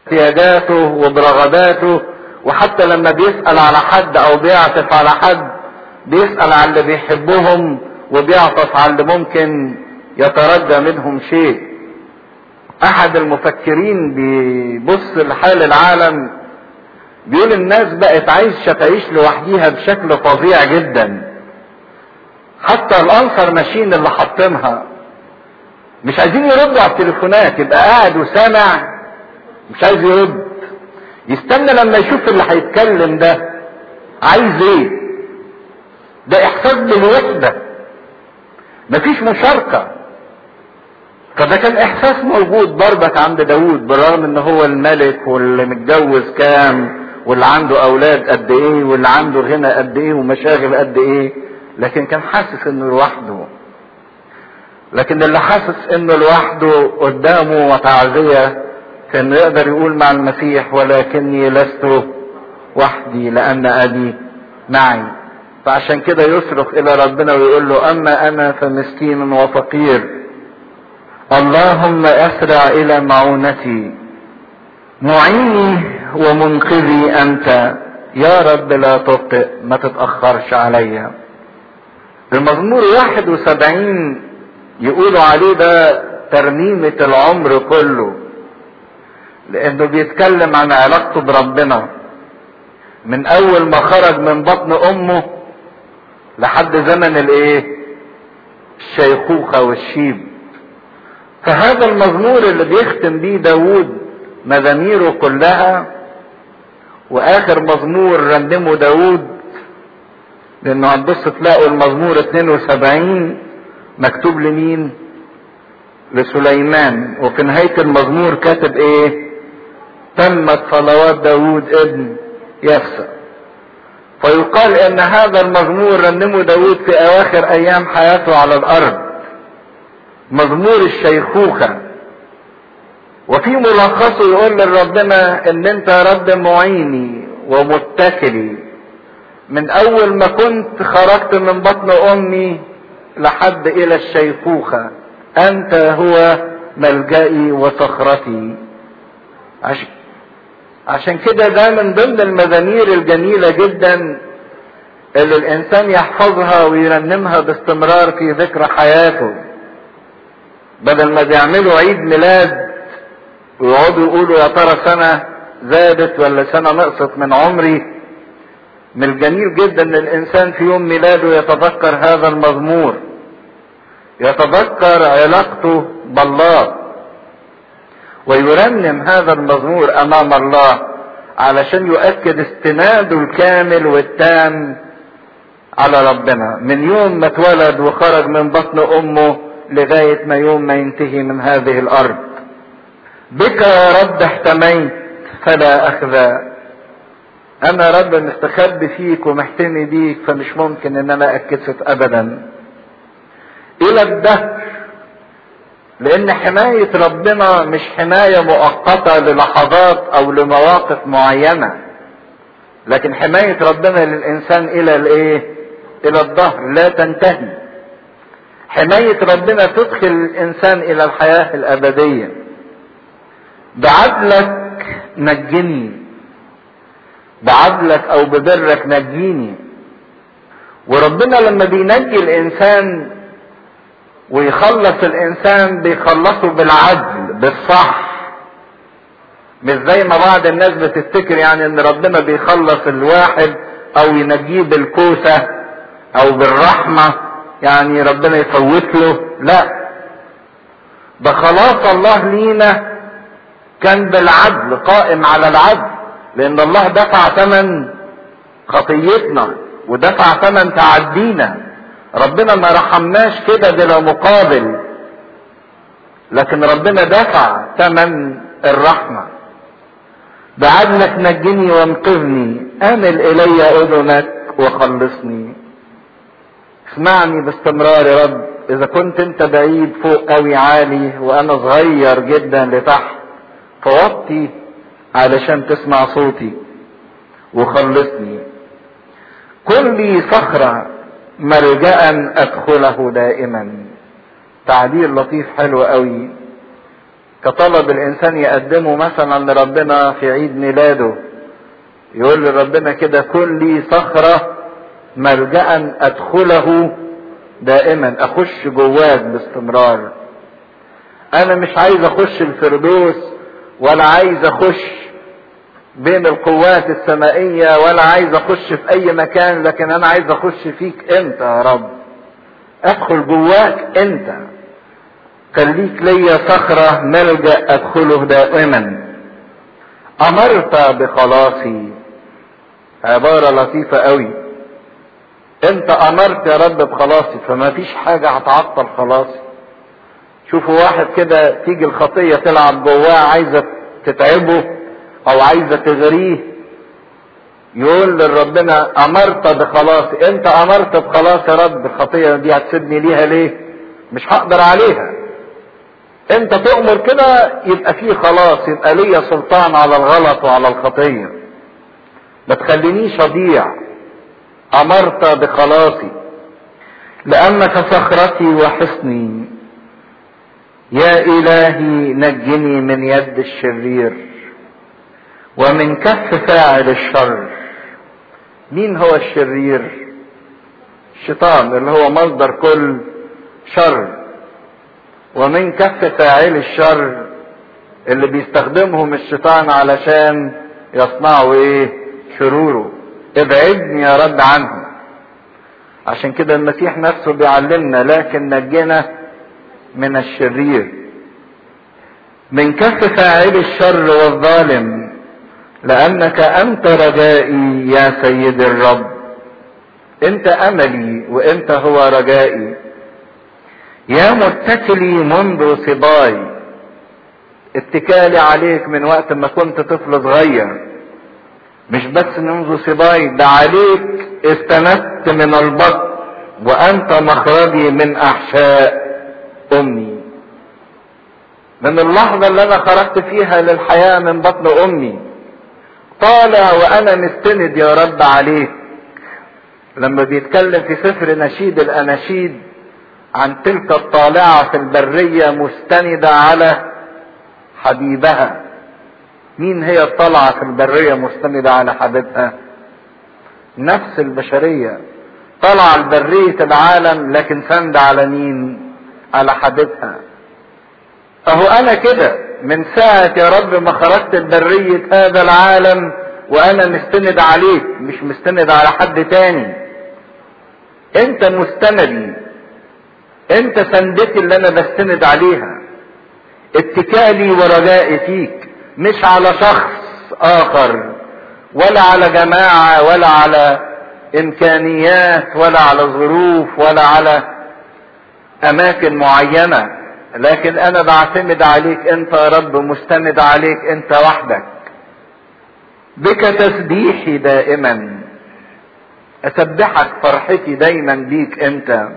احتياجاته وبرغباته وحتى لما بيسأل على حد او بيعطف على حد بيسأل على اللي بيحبهم وبيعطف على اللي ممكن يترجى منهم شيء احد المفكرين بيبص لحال العالم بيقول الناس بقت عايشة تعيش لوحديها بشكل فظيع جدا حتى الانسر ماشين اللي حاطينها مش عايزين يردوا على التليفونات يبقى قاعد وسامع مش عايز يرد يستنى لما يشوف اللي هيتكلم ده عايز ايه ده احساس بالوحدة مفيش مشاركة فده كان احساس موجود برضك عند داود بالرغم ان هو الملك واللي متجوز كام واللي عنده اولاد قد ايه واللي عنده غنى قد ايه ومشاغل قد ايه لكن كان حاسس انه لوحده لكن اللي حاسس انه لوحده قدامه وتعزية كان يقدر يقول مع المسيح ولكني لست وحدي لان ابي معي فعشان كده يصرخ الى ربنا ويقول له اما انا فمسكين وفقير اللهم اسرع الى معونتي معيني ومنقذي انت يا رب لا تبطئ ما تتاخرش عليا المزمور 71 يقولوا عليه ده ترنيمة العمر كله لانه بيتكلم عن علاقته بربنا من اول ما خرج من بطن امه لحد زمن الايه الشيخوخة والشيب فهذا المزمور اللي بيختم بيه داود مزاميره كلها واخر مزمور رنمه داود لانه هتبص تلاقوا المزمور 72 مكتوب لمين لسليمان وفي نهاية المزمور كاتب ايه تمت صلوات داود ابن يسى فيقال ان هذا المزمور رنمه داود في اواخر ايام حياته على الارض مزمور الشيخوخة وفي ملخصه يقول لربنا ان انت رب معيني ومتكلي من اول ما كنت خرجت من بطن امي لحد الى الشيخوخة انت هو ملجئي وصخرتي عشان عشان كده ده من ضمن المزامير الجميلة جدا اللي الانسان يحفظها ويرنمها باستمرار في ذكرى حياته بدل ما بيعملوا عيد ميلاد ويقعدوا يقولوا يا ترى سنة زادت ولا سنة نقصت من عمري من الجميل جدا ان الانسان في يوم ميلاده يتذكر هذا المزمور يتذكر علاقته بالله ويرنم هذا المزمور امام الله علشان يؤكد استناده الكامل والتام على ربنا من يوم ما اتولد وخرج من بطن امه لغاية ما يوم ما ينتهي من هذه الارض بك يا رب احتميت فلا اخذى انا رب مستخبي فيك ومحتمي بيك فمش ممكن ان انا اتكسف ابدا الى الدهر لان حماية ربنا مش حماية مؤقتة للحظات او لمواقف معينة لكن حماية ربنا للانسان الى الايه الى الظهر لا تنتهي حماية ربنا تدخل الانسان الى الحياة الابدية بعدلك نجني بعدلك او ببرك نجيني وربنا لما بينجي الانسان ويخلص الانسان بيخلصه بالعدل بالصح مش زي ما بعض الناس بتفتكر يعني ان ربنا بيخلص الواحد او ينجيه بالكوسة او بالرحمة يعني ربنا يفوت له لا ده خلاص الله لينا كان بالعدل قائم على العدل لان الله دفع ثمن خطيتنا ودفع ثمن تعدينا ربنا ما رحمناش كده بلا مقابل لكن ربنا دفع ثمن الرحمة بعدلك نجني وانقذني امل الي اذنك وخلصني اسمعني باستمرار يا رب اذا كنت انت بعيد فوق قوي عالي وانا صغير جدا لتحت فوطي علشان تسمع صوتي وخلصني كن لي صخرة ملجأ ادخله دائما تعبير لطيف حلو قوي كطلب الانسان يقدمه مثلا لربنا في عيد ميلاده يقول لربنا كده كن لي صخرة ملجأ ادخله دائما اخش جواك باستمرار انا مش عايز اخش الفردوس ولا عايز اخش بين القوات السمائية ولا عايز اخش في اي مكان لكن انا عايز اخش فيك انت يا رب ادخل جواك انت خليك ليا صخرة ملجأ ادخله دائما امرت بخلاصي عبارة لطيفة قوي انت امرت يا رب بخلاصي فما فيش حاجة هتعطل خلاصي شوفوا واحد كده تيجي الخطية تلعب جواه عايزة تتعبه او عايزة تغريه يقول لربنا امرت بخلاصي انت امرت بخلاص يا رب الخطية دي هتسيبني ليها ليه مش هقدر عليها انت تؤمر كده يبقى فيه خلاص يبقى ليا سلطان على الغلط وعلى الخطية ما تخلينيش اضيع امرت بخلاصي لانك صخرتي وحصني يا الهي نجني من يد الشرير ومن كف فاعل الشر مين هو الشرير الشيطان اللي هو مصدر كل شر ومن كف فاعل الشر اللي بيستخدمهم الشيطان علشان يصنعوا ايه شروره ابعدني يا رب عنه عشان كده المسيح نفسه بيعلمنا لكن نجنا من الشرير من كف فاعل الشر والظالم لانك انت رجائي يا سيد الرب انت املي وانت هو رجائي يا متكلي منذ صباي اتكالي عليك من وقت ما كنت طفل صغير مش بس منذ صباي ده عليك استندت من البطن وانت مخرجي من احشاء امي من اللحظة اللي انا خرجت فيها للحياة من بطن امي طالع وانا مستند يا رب عليك لما بيتكلم في سفر نشيد الاناشيد عن تلك الطالعة في البرية مستندة على حبيبها مين هي الطالعة في البرية مستندة على حبيبها نفس البشرية طلع البرية العالم لكن سند على مين على حبيبها اهو انا كده من ساعة يا رب ما خرجت البرية هذا العالم وانا مستند عليك مش مستند على حد تاني انت مستندي انت سندتي اللي انا بستند عليها اتكالي ورجائي فيك مش على شخص اخر ولا على جماعة ولا على امكانيات ولا على ظروف ولا على اماكن معينة لكن انا بعتمد عليك انت يا رب مستند عليك انت وحدك بك تسبيحي دائما اسبحك فرحتي دايما بيك انت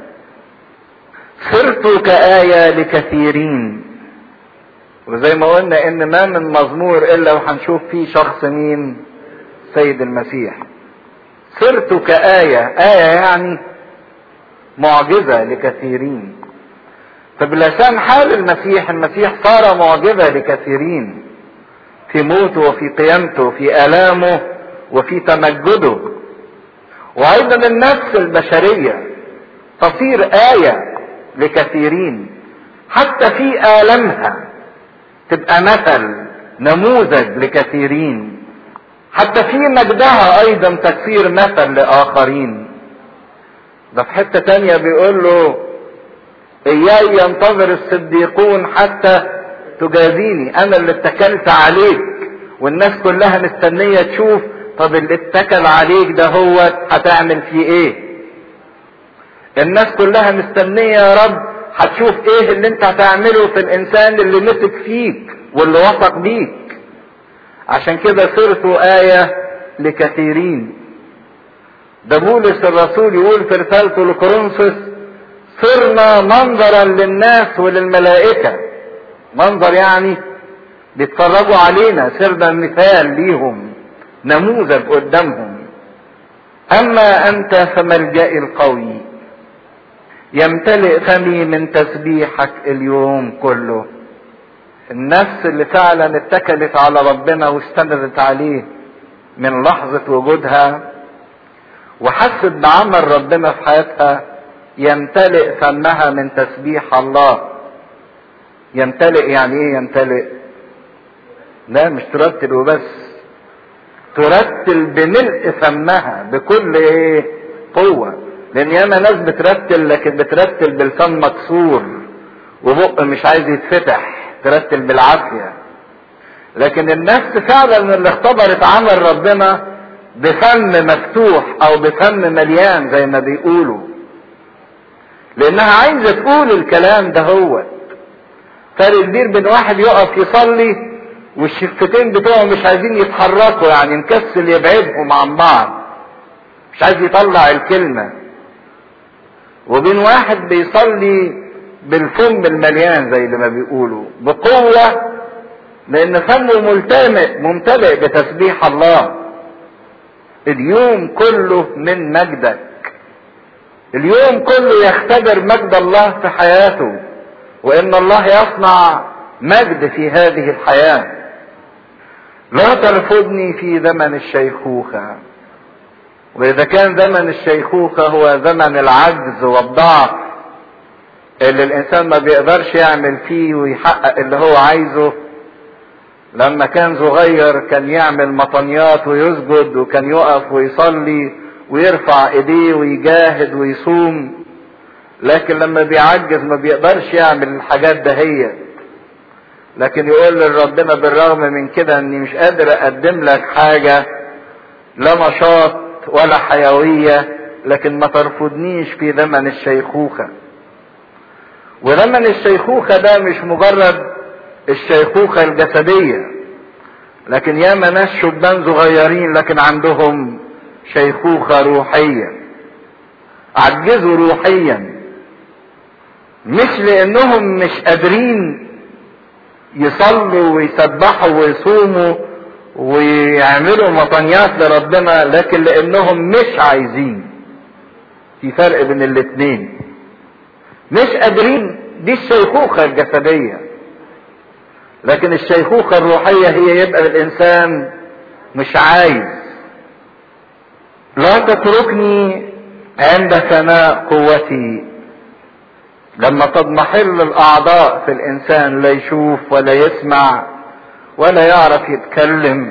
صرت كآية لكثيرين وزي ما قلنا ان ما من مزمور الا وهنشوف فيه شخص مين سيد المسيح صرت كآية آية يعني معجزة لكثيرين فبلسان حال المسيح المسيح صار معجزة لكثيرين في موته وفي قيامته وفي آلامه وفي تمجده وأيضا النفس البشرية تصير آية لكثيرين حتى في آلامها تبقى مثل نموذج لكثيرين حتى في مجدها ايضا تصير مثل لاخرين ده في حتة تانية بيقول له اياي ينتظر الصديقون حتى تجازيني انا اللي اتكلت عليك والناس كلها مستنية تشوف طب اللي اتكل عليك ده هو هتعمل فيه ايه الناس كلها مستنية يا رب هتشوف ايه اللي انت هتعمله في الانسان اللي مسك فيك واللي وثق بيك عشان كده صرت آية لكثيرين ده بولس الرسول يقول في رسالته لكورنثوس صرنا منظرا للناس وللملائكة منظر يعني بيتفرجوا علينا صرنا مثال ليهم نموذج قدامهم اما انت فملجئي القوي يمتلئ فمي من تسبيحك اليوم كله النفس اللي فعلا اتكلت على ربنا واستندت عليه من لحظة وجودها وحست بعمل ربنا في حياتها يمتلئ فمها من تسبيح الله يمتلئ يعني ايه يمتلئ لا مش ترتل وبس ترتل بملء فمها بكل ايه قوة لان ياما ناس بترتل لكن بترتل بالفم مكسور وبق مش عايز يتفتح ترتل بالعافية لكن النفس فعلا اللي اختبرت عمل ربنا بفم مفتوح او بفم مليان زي ما بيقولوا لانها عايزة تقول الكلام ده هو فرق كبير بين واحد يقف يصلي والشفتين بتوعه مش عايزين يتحركوا يعني مكسل يبعدهم عن بعض مش عايز يطلع الكلمة وبين واحد بيصلي بالفم المليان زي ما بيقولوا بقوة لان فمه ملتمئ ممتلئ بتسبيح الله اليوم كله من مجدك اليوم كله يختبر مجد الله في حياته وان الله يصنع مجد في هذه الحياه لا ترفضني في زمن الشيخوخه واذا كان زمن الشيخوخه هو زمن العجز والضعف اللي الانسان ما بيقدرش يعمل فيه ويحقق اللي هو عايزه لما كان صغير كان يعمل مطنيات ويسجد وكان يقف ويصلي ويرفع ايديه ويجاهد ويصوم لكن لما بيعجز ما بيقدرش يعمل الحاجات دهيت لكن يقول لربنا بالرغم من كده اني مش قادر اقدم لك حاجة لا نشاط ولا حيوية لكن ما ترفضنيش في زمن الشيخوخة وزمن الشيخوخة ده مش مجرد الشيخوخة الجسدية لكن ياما ناس شبان صغيرين لكن عندهم شيخوخة روحية عجزوا روحيا مش لانهم مش قادرين يصلوا ويسبحوا ويصوموا ويعملوا مطنيات لربنا لكن لانهم مش عايزين في فرق بين الاتنين مش قادرين دي الشيخوخة الجسدية لكن الشيخوخة الروحية هي يبقى الانسان مش عايز لا تتركني عند فناء قوتي لما تضمحل الاعضاء في الانسان لا يشوف ولا يسمع ولا يعرف يتكلم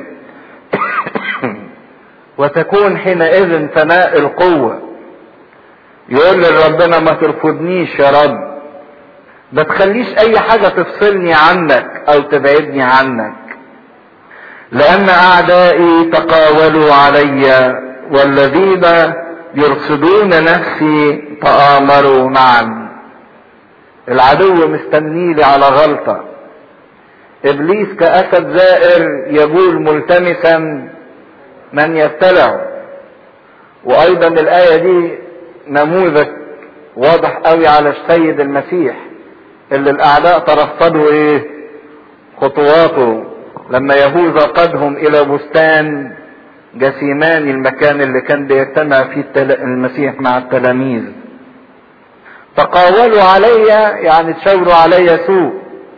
وتكون حينئذ فناء القوة يقول لربنا ما ترفضنيش يا رب ما تخليش اي حاجة تفصلني عنك او تبعدني عنك لان اعدائي تقاولوا علي والذين يرصدون نفسي تآمروا معا العدو مستنيلي على غلطة ابليس كاسد زائر يقول ملتمسا من يبتلعه وايضا الايه دي نموذج واضح قوي على السيد المسيح اللي الاعداء ترصدوا ايه خطواته لما يهوذا قادهم الى بستان جسيمان المكان اللي كان بيجتمع فيه المسيح مع التلاميذ تقاولوا علي يعني تشاوروا علي سوء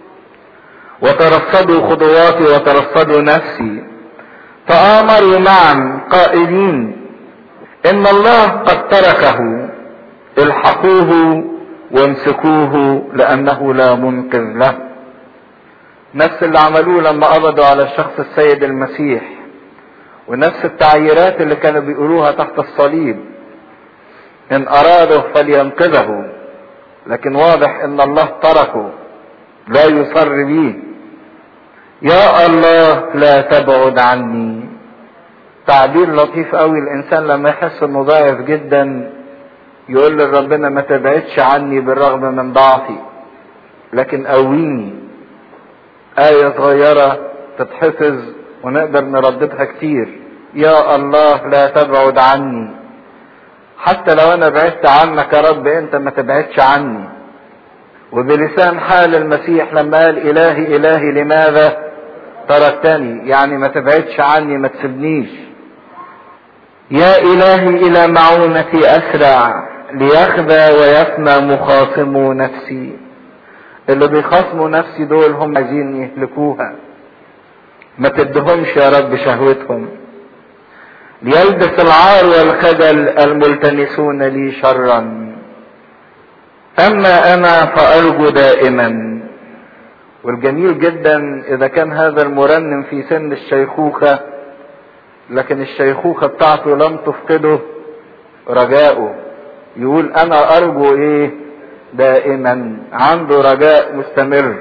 وترصدوا خطواتي وترصدوا نفسي تآمروا معا قائلين ان الله قد تركه الحقوه وامسكوه لانه لا منقذ له نفس اللي عملوه لما قبضوا على الشخص السيد المسيح ونفس التعييرات اللي كانوا بيقولوها تحت الصليب ان اراده فلينقذه لكن واضح ان الله تركه لا يصر به يا الله لا تبعد عني تعبير لطيف قوي الانسان لما يحس انه ضعيف جدا يقول لربنا ما تبعدش عني بالرغم من ضعفي لكن قويني آية صغيرة تتحفظ ونقدر نرددها كتير يا الله لا تبعد عني حتى لو انا بعدت عنك يا رب انت ما تبعدش عني وبلسان حال المسيح لما قال الهي الهي لماذا تركتني يعني ما تبعدش عني ما تسيبنيش يا الهي الى معونتي اسرع ليخبى ويفنى مخاصم نفسي اللي بيخاصموا نفسي دول هم عايزين يهلكوها ما تدهمش يا رب شهوتهم ليلبس العار والخجل الملتمسون لي شرا اما انا فارجو دائما والجميل جدا اذا كان هذا المرنم في سن الشيخوخة لكن الشيخوخة بتاعته لم تفقده رجاؤه يقول انا ارجو ايه دائما عنده رجاء مستمر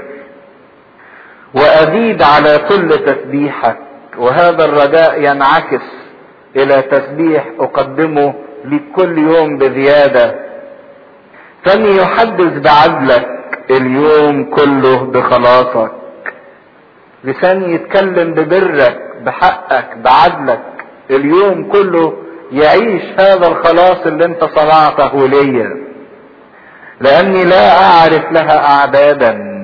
وازيد على كل تسبيحك وهذا الرجاء ينعكس الى تسبيح اقدمه لك كل يوم بزيادة فمن يحدث بعدلك اليوم كله بخلاصك لساني يتكلم ببرك بحقك بعدلك اليوم كله يعيش هذا الخلاص اللي انت صنعته ليا لاني لا اعرف لها اعدادا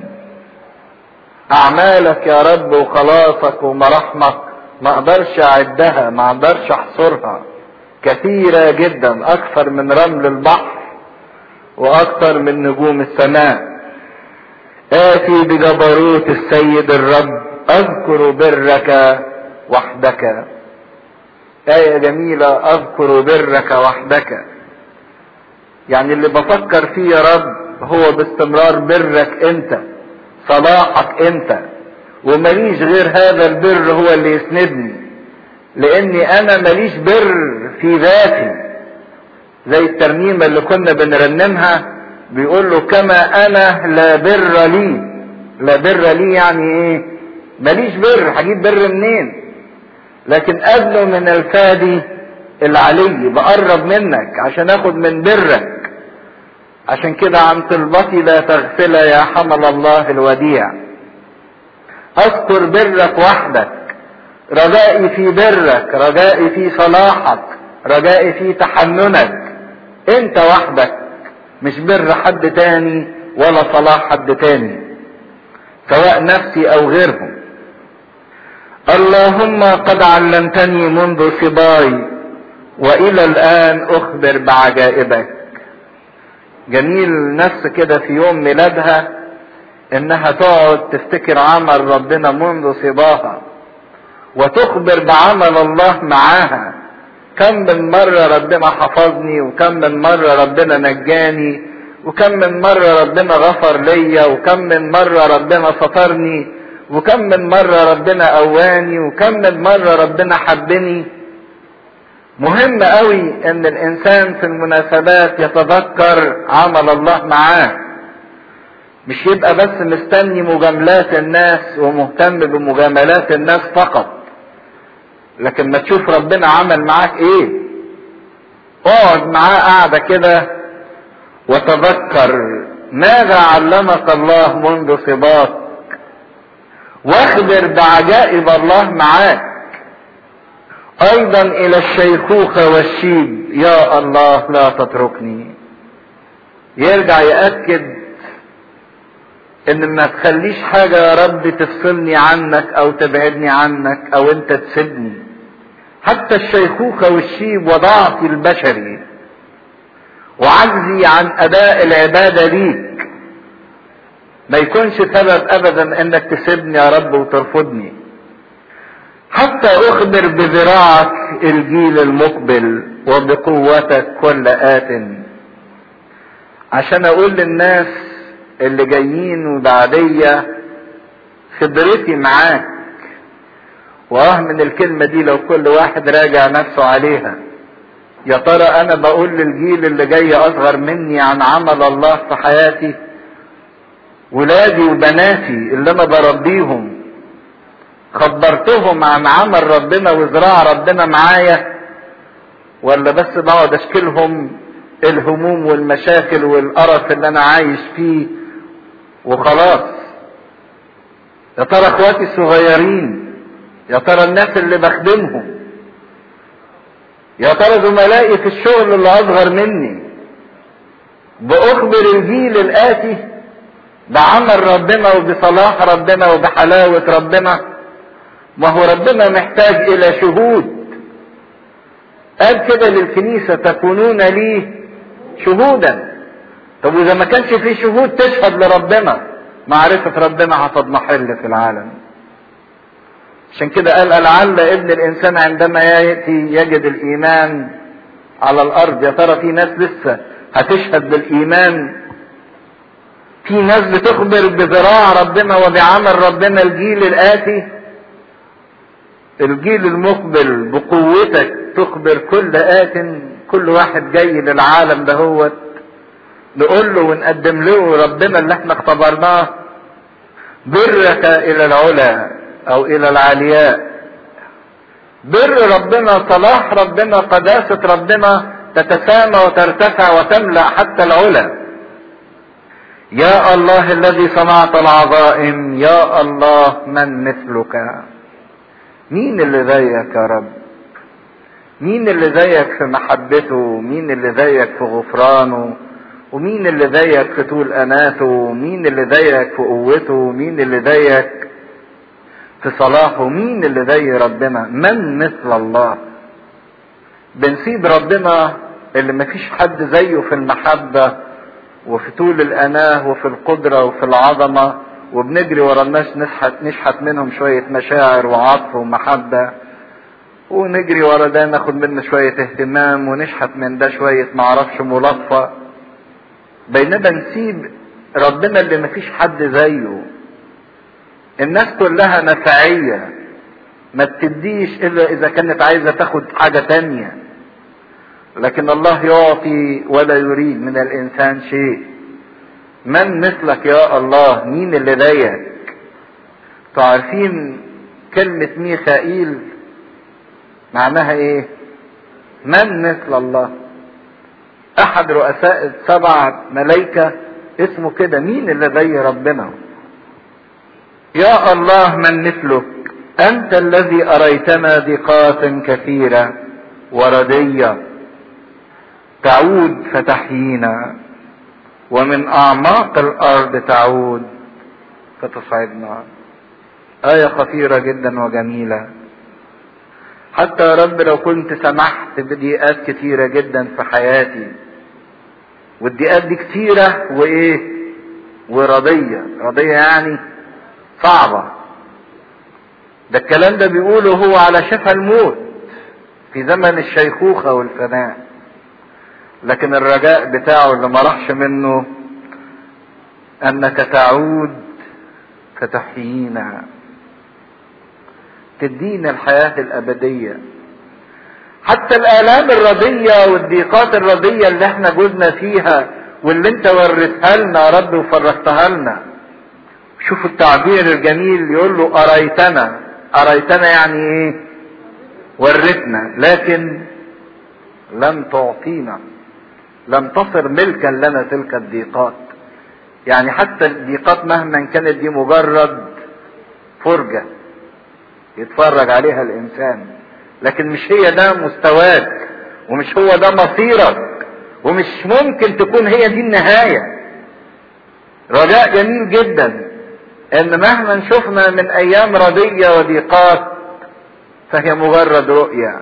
اعمالك يا رب وخلاصك ومراحمك ما اقدرش اعدها ما اقدرش احصرها كثيرة جدا اكثر من رمل البحر واكثر من نجوم السماء اتي بجبروت السيد الرب اذكر برك وحدك آية جميلة اذكر برك وحدك يعني اللي بفكر فيه يا رب هو باستمرار برك انت صلاحك انت ومليش غير هذا البر هو اللي يسندني لاني انا ماليش بر في ذاتي زي الترنيمة اللي كنا بنرنمها بيقول له كما انا لا بر لي لا بر لي يعني ايه ماليش بر هجيب بر منين لكن قبله من الفادي العلي بقرب منك عشان اخد من برك عشان كده عن طلبتي لا تغفل يا حمل الله الوديع اذكر برك وحدك رجائي في برك رجائي في صلاحك رجائي في تحننك انت وحدك مش بر حد تاني ولا صلاح حد تاني سواء نفسي او غيرهم اللهم قد علمتني منذ صباي والى الان اخبر بعجائبك جميل نفس كده في يوم ميلادها انها تقعد تفتكر عمل ربنا منذ صباها وتخبر بعمل الله معاها كم من مرة ربنا حفظني وكم من مرة ربنا نجاني وكم من مرة ربنا غفر ليا وكم من مرة ربنا سترني وكم من مرة ربنا قواني وكم من مرة ربنا حبني مهم قوي ان الانسان في المناسبات يتذكر عمل الله معاه مش يبقى بس مستني مجاملات الناس ومهتم بمجاملات الناس فقط لكن ما تشوف ربنا عمل معاك ايه اقعد معاه قاعدة كده وتذكر ماذا علمك الله منذ صباك واخبر بعجائب الله معاك ايضا الى الشيخوخة والشيب يا الله لا تتركني يرجع يأكد ان ما تخليش حاجة يا رب تفصلني عنك او تبعدني عنك او انت تسيبني حتى الشيخوخة والشيب وضعفي البشري وعجزي عن اداء العبادة ليك ما يكونش سبب ابدا انك تسيبني يا رب وترفضني حتى اخبر بذراعك الجيل المقبل وبقوتك كل آت عشان اقول للناس اللي جايين وبعدية خبرتي معاك واه من الكلمة دي لو كل واحد راجع نفسه عليها يا ترى انا بقول للجيل اللي جاي اصغر مني عن عمل الله في حياتي ولادي وبناتي اللي انا بربيهم خبرتهم عن عمل ربنا وزراع ربنا معايا ولا بس بقعد اشكلهم الهموم والمشاكل والقرف اللي انا عايش فيه وخلاص يا ترى اخواتي الصغيرين يا ترى الناس اللي بخدمهم يا ترى زملائي في الشغل اللي اصغر مني باخبر الجيل الاتي بعمل ربنا وبصلاح ربنا وبحلاوة ربنا ما هو ربنا محتاج الى شهود قال كده للكنيسة تكونون لي شهودا طب واذا ما كانش في شهود تشهد لربنا معرفة ربنا هتضمحل في العالم عشان كده قال لعل ابن الانسان عندما ياتي يجد الايمان على الارض يا ترى في ناس لسه هتشهد بالايمان في ناس بتخبر بذراع ربنا وبعمل ربنا الجيل الاتي الجيل المقبل بقوتك تخبر كل آت كل واحد جاي للعالم دهوت نقول له ونقدم له ربنا اللي احنا اختبرناه برك الى العلا او الى العلياء بر ربنا صلاح ربنا قداسة ربنا تتسامى وترتفع وتملأ حتى العلا يا الله الذي صنعت العظائم يا الله من مثلك مين اللي زيك يا رب مين اللي زيك في محبته مين اللي زيك في غفرانه ومين اللي زيك في طول اناته مين اللي زيك في قوته مين اللي زيك في صلاحه مين اللي زي ربنا من مثل الله بنسيب ربنا اللي مفيش حد زيه في المحبة وفي طول الأناه وفي القدرة وفي العظمة وبنجري ورا الناس نشحت نشحت منهم شوية مشاعر وعطف ومحبة ونجري ورا ده ناخد منه شوية اهتمام ونشحت من ده شوية معرفش ملطفة بينما نسيب ربنا اللي مفيش حد زيه الناس كلها نفعية ما بتديش الا اذا كانت عايزة تاخد حاجة تانية لكن الله يعطي ولا يريد من الانسان شيء من مثلك يا الله مين اللي زيك تعرفين كلمة ميخائيل معناها ايه من مثل الله احد رؤساء السبع ملايكة اسمه كده مين اللي زي ربنا يا الله من مثلك انت الذي اريتنا ضيقات كثيرة وردية تعود فتحيينا ومن اعماق الارض تعود فتصعدنا آية خطيرة جدا وجميلة حتى يا رب لو كنت سمحت بضيقات كتيرة جدا في حياتي والضيقات دي كتيرة وايه ورضية رضية يعني صعبة ده الكلام ده بيقوله هو على شفا الموت في زمن الشيخوخة والفناء لكن الرجاء بتاعه اللي ما راحش منه انك تعود فتحيينا تدينا الحياة الأبدية حتى الآلام الرضية والضيقات الرضية اللي احنا جزنا فيها واللي انت وريتها لنا يا رب وفرجتها لنا شوفوا التعبير الجميل يقول له أريتنا أريتنا يعني ايه ورتنا لكن لم تعطينا لم تصر ملكا لنا تلك الضيقات يعني حتى الضيقات مهما كانت دي مجرد فرجة يتفرج عليها الإنسان لكن مش هي ده مستواك ومش هو ده مصيرك ومش ممكن تكون هي دي النهاية رجاء جميل جدا ان مهما شفنا من ايام ردية وضيقات فهي مجرد رؤية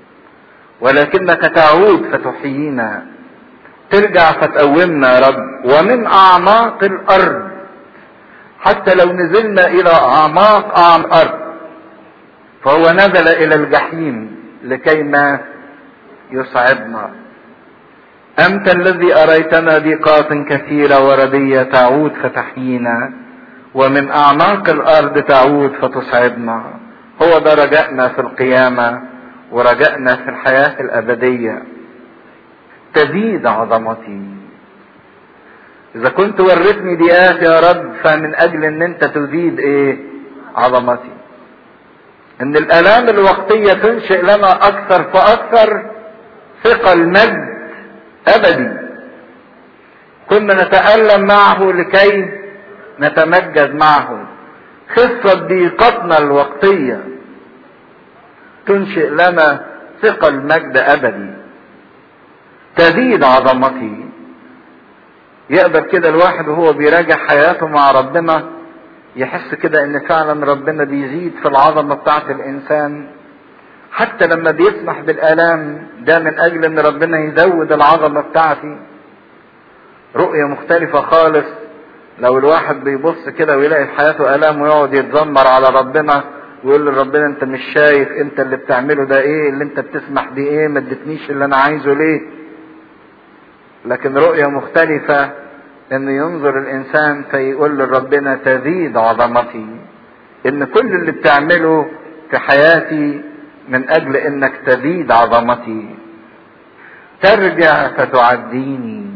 ولكنك تعود فتحيينا ترجع فتقومنا يا رب ومن اعماق الارض حتى لو نزلنا الى اعماق اعماق الارض فهو نزل الى الجحيم لكي ما يصعدنا انت الذي اريتنا ضيقات كثيره ورديه تعود فتحيينا ومن اعماق الارض تعود فتصعدنا هو ده رجائنا في القيامه ورجائنا في الحياه الابديه تزيد عظمتي اذا كنت ورثني ديات يا رب فمن اجل ان انت تزيد ايه عظمتي ان الالام الوقتية تنشئ لنا اكثر فاكثر ثقة المجد ابدي كنا نتألم معه لكي نتمجد معه خفة ضيقتنا الوقتية تنشئ لنا ثقة المجد ابدي تزيد عظمتي يقدر كده الواحد وهو بيراجع حياته مع ربنا يحس كده ان فعلا ربنا بيزيد في العظمه بتاعت الانسان حتى لما بيسمح بالالام ده من اجل ان ربنا يزود العظمه بتاعتي رؤيه مختلفه خالص لو الواحد بيبص كده ويلاقي في حياته الام ويقعد يتذمر على ربنا ويقول لربنا انت مش شايف انت اللي بتعمله ده ايه اللي انت بتسمح بيه ايه ما ادتنيش اللي انا عايزه ليه لكن رؤية مختلفة ان ينظر الانسان فيقول لربنا تزيد عظمتي ان كل اللي بتعمله في حياتي من اجل انك تزيد عظمتي ترجع فتعديني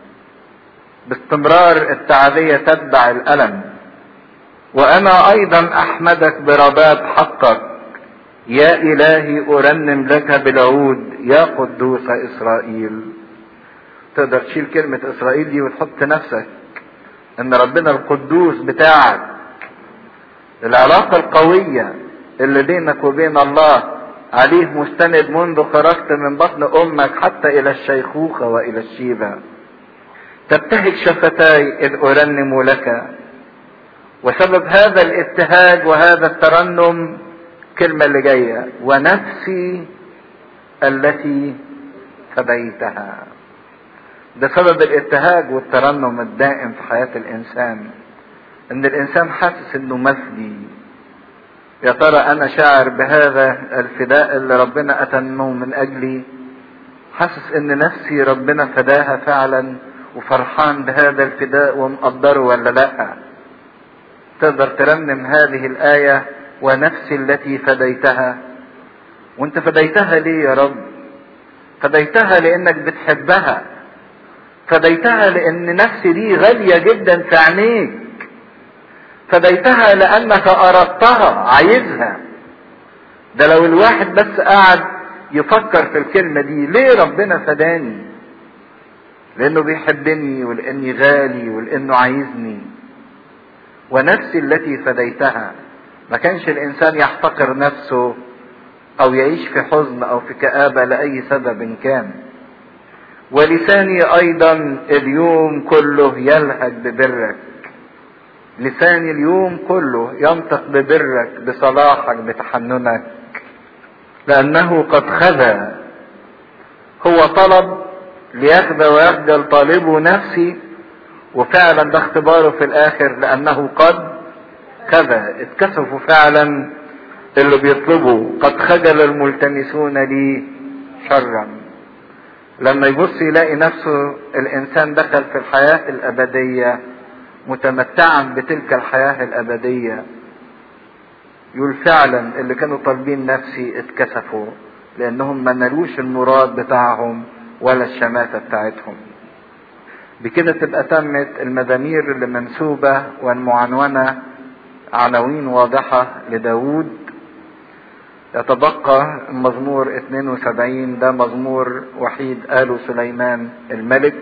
باستمرار التعدية تتبع الالم وانا ايضا احمدك برباب حقك يا الهي ارنم لك بالعود يا قدوس اسرائيل تقدر تشيل كلمة اسرائيل دي وتحط نفسك ان ربنا القدوس بتاعك العلاقة القوية اللي بينك وبين الله عليه مستند منذ خرجت من بطن امك حتى الى الشيخوخة والى الشيبة تبتهج شفتاي اذ ارنم لك وسبب هذا الابتهاج وهذا الترنم كلمة اللي جاية ونفسي التي فديتها ده سبب الابتهاج والترنم الدائم في حياة الإنسان إن الإنسان حاسس إنه مفدي يا ترى أنا شاعر بهذا الفداء اللي ربنا أتمه من أجلي حاسس إن نفسي ربنا فداها فعلا وفرحان بهذا الفداء ومقدره ولا لأ تقدر ترنم هذه الآية ونفسي التي فديتها وانت فديتها ليه يا رب فديتها لانك بتحبها فديتها لان نفسي دي غالية جدا في عينيك فديتها لانك اردتها عايزها ده لو الواحد بس قاعد يفكر في الكلمة دي ليه ربنا فداني لانه بيحبني ولاني غالي ولانه عايزني ونفسي التي فديتها ما كانش الانسان يحتقر نفسه او يعيش في حزن او في كآبة لأي سبب كان ولساني ايضا اليوم كله يلهج ببرك لساني اليوم كله ينطق ببرك بصلاحك بتحننك لانه قد خذى هو طلب ليخذى ويخجل طالبه نفسي وفعلا ده اختباره في الاخر لانه قد كذا اتكسفوا فعلا اللي بيطلبوا قد خجل الملتمسون لي شرا لما يبص يلاقي نفسه الانسان دخل في الحياة الابدية متمتعا بتلك الحياة الابدية يقول فعلا اللي كانوا طالبين نفسي اتكسفوا لانهم ما نالوش المراد بتاعهم ولا الشماتة بتاعتهم بكده تبقى تمت المزامير اللي منسوبة والمعنونة عناوين واضحة لداود يتبقى المزمور 72 ده مزمور وحيد قاله سليمان الملك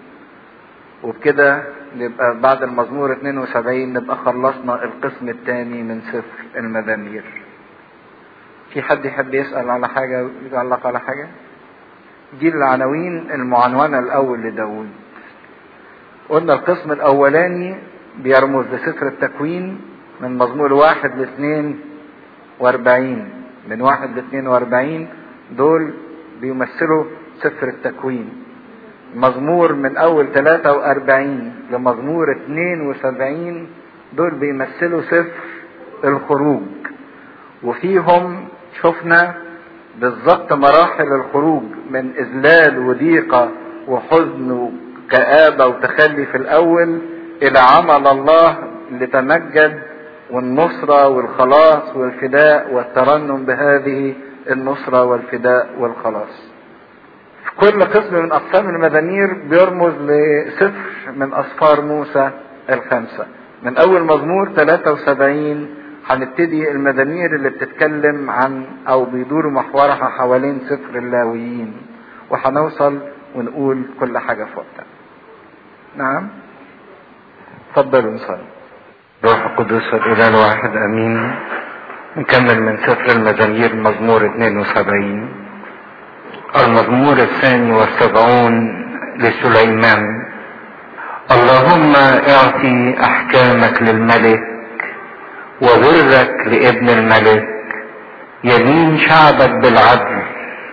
وبكده نبقى بعد المزمور 72 نبقى خلصنا القسم الثاني من سفر المزامير في حد يحب يسأل على حاجة يعلق على حاجة دي العناوين المعنونة الأول لداود قلنا القسم الأولاني بيرمز لسفر التكوين من مزمور واحد لاثنين واربعين من واحد لاثنين واربعين دول بيمثلوا سفر التكوين مزمور من اول ثلاثة واربعين لمزمور اتنين وسبعين دول بيمثلوا سفر الخروج وفيهم شفنا بالظبط مراحل الخروج من اذلال وضيقة وحزن وكآبة وتخلي في الاول الى عمل الله اللي تمجد والنصرة والخلاص والفداء والترنم بهذه النصرة والفداء والخلاص في كل قسم من أقسام المزامير بيرمز لسفر من أسفار موسى الخمسة من أول مزمور 73 هنبتدي المزامير اللي بتتكلم عن أو بيدور محورها حوالين سفر اللاويين وهنوصل ونقول كل حاجة في وقتها نعم اتفضلوا نصلي روح القدس الإله الواحد أمين نكمل من سفر المزامير مزمور 72 المزمور الثاني والسبعون لسليمان اللهم اعطي أحكامك للملك وبرك لابن الملك يدين شعبك بالعدل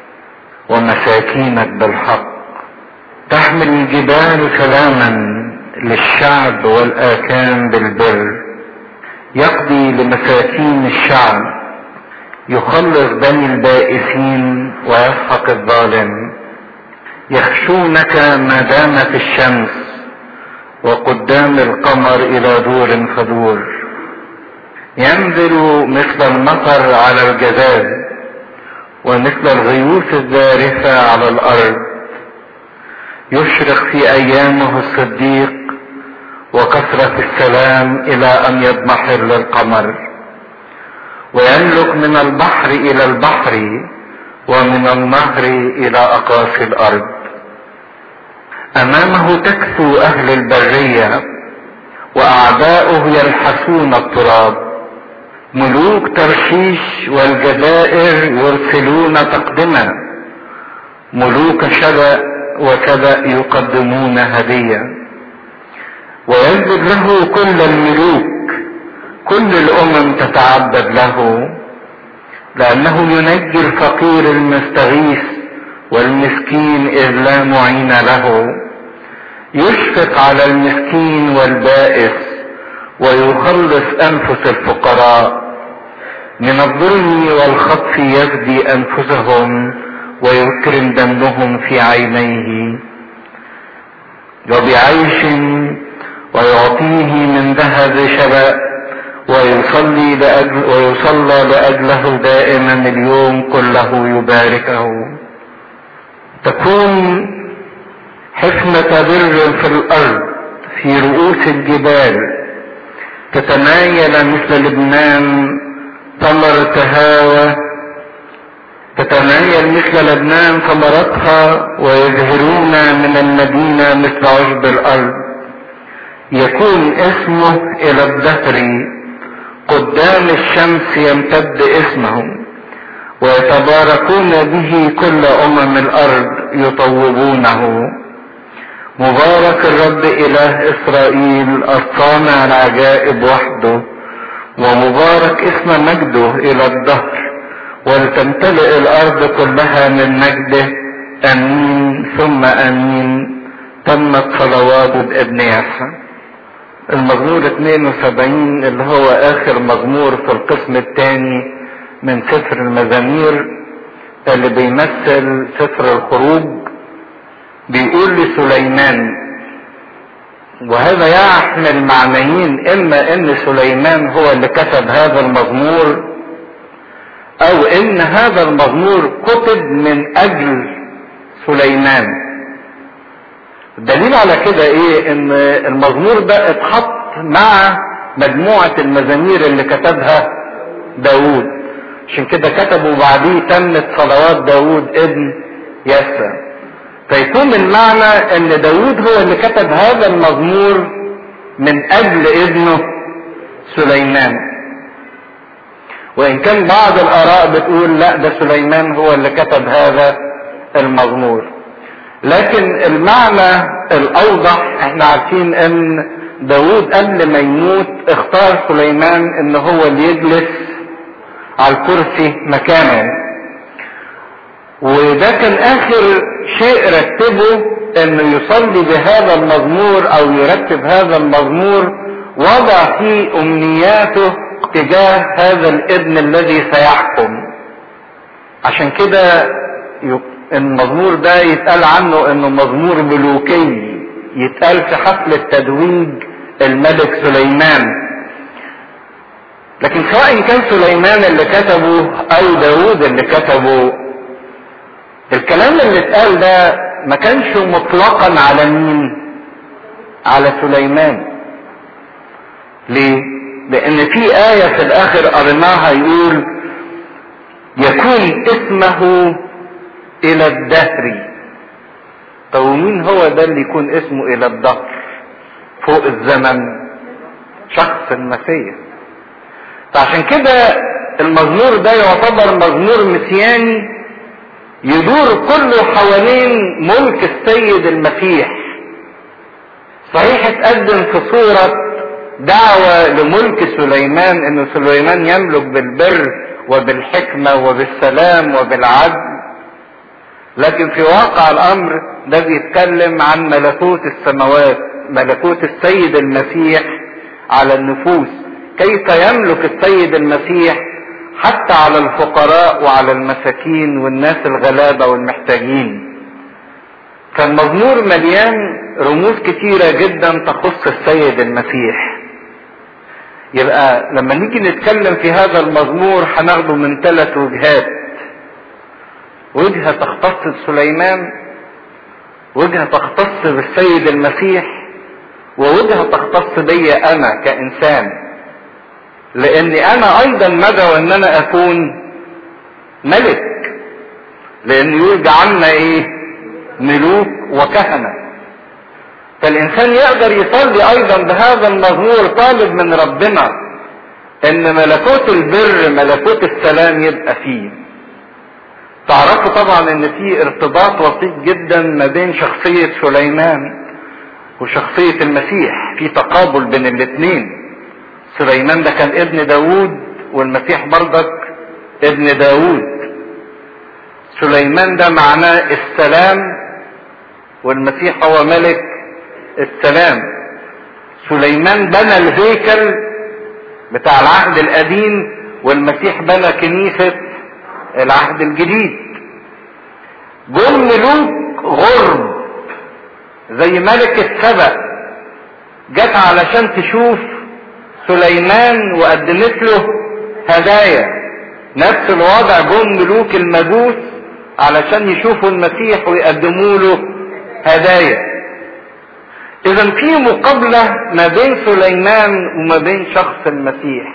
ومساكينك بالحق تحمل الجبال سلاما للشعب والآكام بالبر يقضي لمساكين الشعب يخلص بني البائسين ويسحق الظالم يخشونك ما دامت الشمس وقدام القمر الى دور فدور ينزل مثل المطر على الجذاب ومثل الغيوث الذارفة على الارض يشرق في ايامه الصديق وكثرة السلام الى ان يضمحل للقمر ويملك من البحر الى البحر ومن النهر الى اقاصي الارض امامه تكسو اهل البرية واعداؤه يلحسون التراب ملوك ترشيش والجزائر يرسلون تقدما ملوك شبأ وكبأ يقدمون هدية ويسجد له كل الملوك كل الامم تتعبد له لانه ينجي الفقير المستغيث والمسكين اذ لا معين له يشفق على المسكين والبائس ويخلص انفس الفقراء من الظلم والخطف يفدي انفسهم ويكرم دمهم في عينيه وبعيش ويعطيه من ذهب شبأ ويصلي لأجل ويصلى لأجله دائما اليوم كله يباركه تكون حفنة بر في الأرض في رؤوس الجبال تتمايل مثل لبنان ثمر تهاوى تتمايل مثل لبنان ثمرتها ويزهرون من المدينة مثل عشب الأرض يكون اسمه إلى الدهر قدام الشمس يمتد اسمهم ويتباركون به كل امم الارض يطوبونه مبارك الرب اله اسرائيل الصانع العجائب وحده ومبارك اسم مجده الى الدهر ولتمتلئ الارض كلها من مجده امين ثم امين تمت صلوات ابن يحيى المزمور 72 اللي هو اخر مزمور في القسم الثاني من سفر المزامير اللي بيمثل سفر الخروج بيقول لسليمان وهذا يحمل معنيين اما ان سليمان هو اللي كتب هذا المزمور او ان هذا المزمور كتب من اجل سليمان الدليل على كده ايه ان المزمور ده اتحط مع مجموعة المزامير اللي كتبها داود عشان كده كتبوا بعديه تمت صلوات داود ابن يسى فيكون المعنى ان داود هو اللي كتب هذا المزمور من اجل ابنه سليمان وان كان بعض الاراء بتقول لا ده سليمان هو اللي كتب هذا المزمور لكن المعنى الاوضح احنا عارفين ان داود قبل ما يموت اختار سليمان ان هو اللي يجلس على الكرسي مكانه وده كان اخر شيء رتبه انه يصلي بهذا المزمور او يرتب هذا المزمور وضع فيه امنياته تجاه هذا الابن الذي سيحكم عشان كده المزمور ده يتقال عنه انه مزمور ملوكي يتقال في حفل التدويج الملك سليمان لكن سواء كان سليمان اللي كتبه او داود اللي كتبه الكلام اللي اتقال ده ما كانش مطلقا على مين على سليمان ليه لان في آية في الاخر قريناها يقول يكون اسمه الى الدهر طب ومين هو ده اللي يكون اسمه الى الدهر فوق الزمن شخص المسيح فعشان كده المزمور ده يعتبر مزمور مسياني يدور كله حوالين ملك السيد المسيح صحيح اتقدم في صورة دعوة لملك سليمان ان سليمان يملك بالبر وبالحكمة وبالسلام وبالعدل لكن في واقع الامر ده بيتكلم عن ملكوت السماوات ملكوت السيد المسيح على النفوس كيف يملك السيد المسيح حتى على الفقراء وعلى المساكين والناس الغلابة والمحتاجين فالمزمور مليان رموز كتيرة جدا تخص السيد المسيح يبقى لما نيجي نتكلم في هذا المزمور هناخده من ثلاث وجهات وجهة تختص بسليمان وجهة تختص بالسيد المسيح ووجهة تختص بي انا كانسان لاني انا ايضا مدعو ان انا اكون ملك لان يقول جعلنا ايه ملوك وكهنة فالانسان يقدر يصلي ايضا بهذا المزمور طالب من ربنا ان ملكوت البر ملكوت السلام يبقى فيه تعرفوا طبعا ان في ارتباط وثيق جدا ما بين شخصية سليمان وشخصية المسيح في تقابل بين الاثنين سليمان ده كان ابن داود والمسيح برضك ابن داود سليمان ده معناه السلام والمسيح هو ملك السلام سليمان بنى الهيكل بتاع العهد القديم والمسيح بنى كنيسة العهد الجديد جم ملوك غرب زي ملكة سبأ جت علشان تشوف سليمان وقدمت له هدايا نفس الوضع جم ملوك المجوس علشان يشوفوا المسيح ويقدموا له هدايا اذا في مقابلة ما بين سليمان وما بين شخص المسيح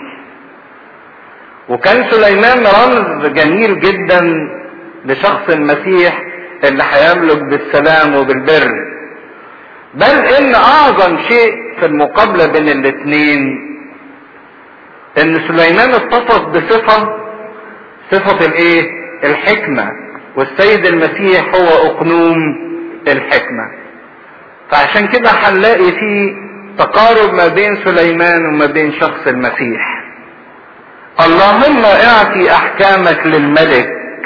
وكان سليمان رمز جميل جدا لشخص المسيح اللي هيملك بالسلام وبالبر بل ان اعظم شيء في المقابلة بين الاثنين ان سليمان اتصف بصفة صفة الايه الحكمة والسيد المسيح هو اقنوم الحكمة فعشان كده هنلاقي في تقارب ما بين سليمان وما بين شخص المسيح اللهم اعطي احكامك للملك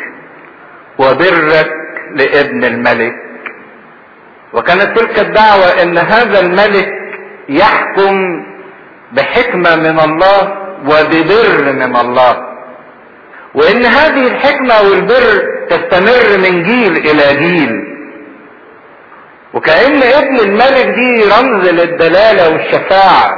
وبرك لابن الملك وكانت تلك الدعوة ان هذا الملك يحكم بحكمة من الله وببر من الله وان هذه الحكمة والبر تستمر من جيل الى جيل وكأن ابن الملك دي رمز للدلالة والشفاعة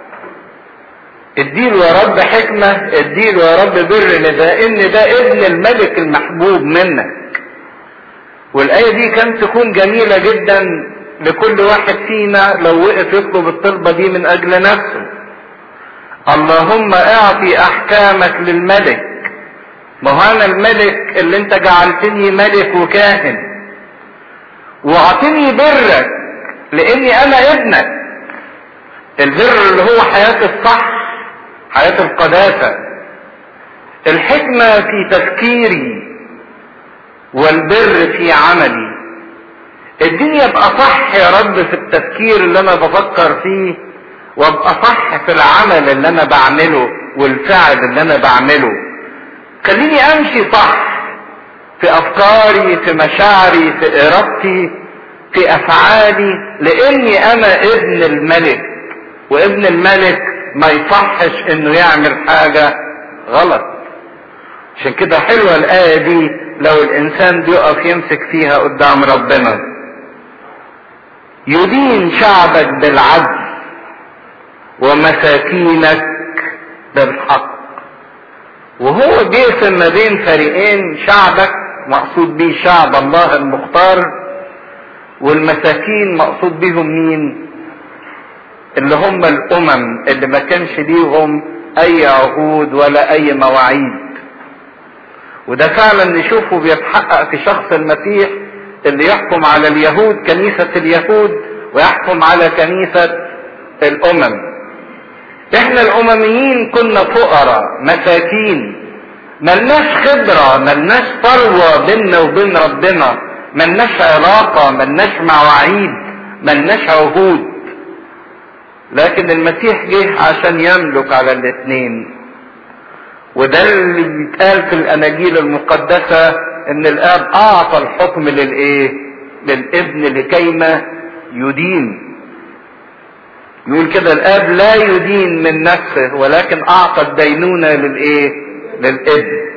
اديله يا رب حكمة اديله يا رب بر لان ده ابن الملك المحبوب منك والآية دي كانت تكون جميلة جدا لكل واحد فينا لو وقف يطلب الطلبة دي من أجل نفسه اللهم اعطي أحكامك للملك ما هو أنا الملك اللي أنت جعلتني ملك وكاهن واعطني برك لأني أنا ابنك البر اللي هو حياة الصح حياة القداسة الحكمة في تفكيري والبر في عملي الدنيا ابقى صح يا رب في التفكير اللي انا بفكر فيه وابقى صح في العمل اللي انا بعمله والفعل اللي انا بعمله خليني امشي صح في افكاري في مشاعري في ارادتي في افعالي لاني انا ابن الملك وابن الملك ما يصحش انه يعمل حاجة غلط عشان كده حلوة الآية دي لو الإنسان بيقف يمسك فيها قدام ربنا يدين شعبك بالعدل ومساكينك بالحق وهو بيقسم ما بين فريقين شعبك مقصود بيه شعب الله المختار والمساكين مقصود بيهم مين اللي هم الامم اللي ما كانش ليهم اي عهود ولا اي مواعيد وده فعلا نشوفه بيتحقق في شخص المسيح اللي يحكم على اليهود كنيسة اليهود ويحكم على كنيسة الامم احنا الامميين كنا فقراء مساكين ملناش خبرة ملناش ثروة بيننا وبين ربنا ملناش علاقة ملناش مواعيد ملناش عهود لكن المسيح جه عشان يملك على الاثنين وده اللي بيتقال في الاناجيل المقدسة ان الاب اعطى الحكم للايه للابن لكيما يدين يقول كده الاب لا يدين من نفسه ولكن اعطى الدينونة للايه للابن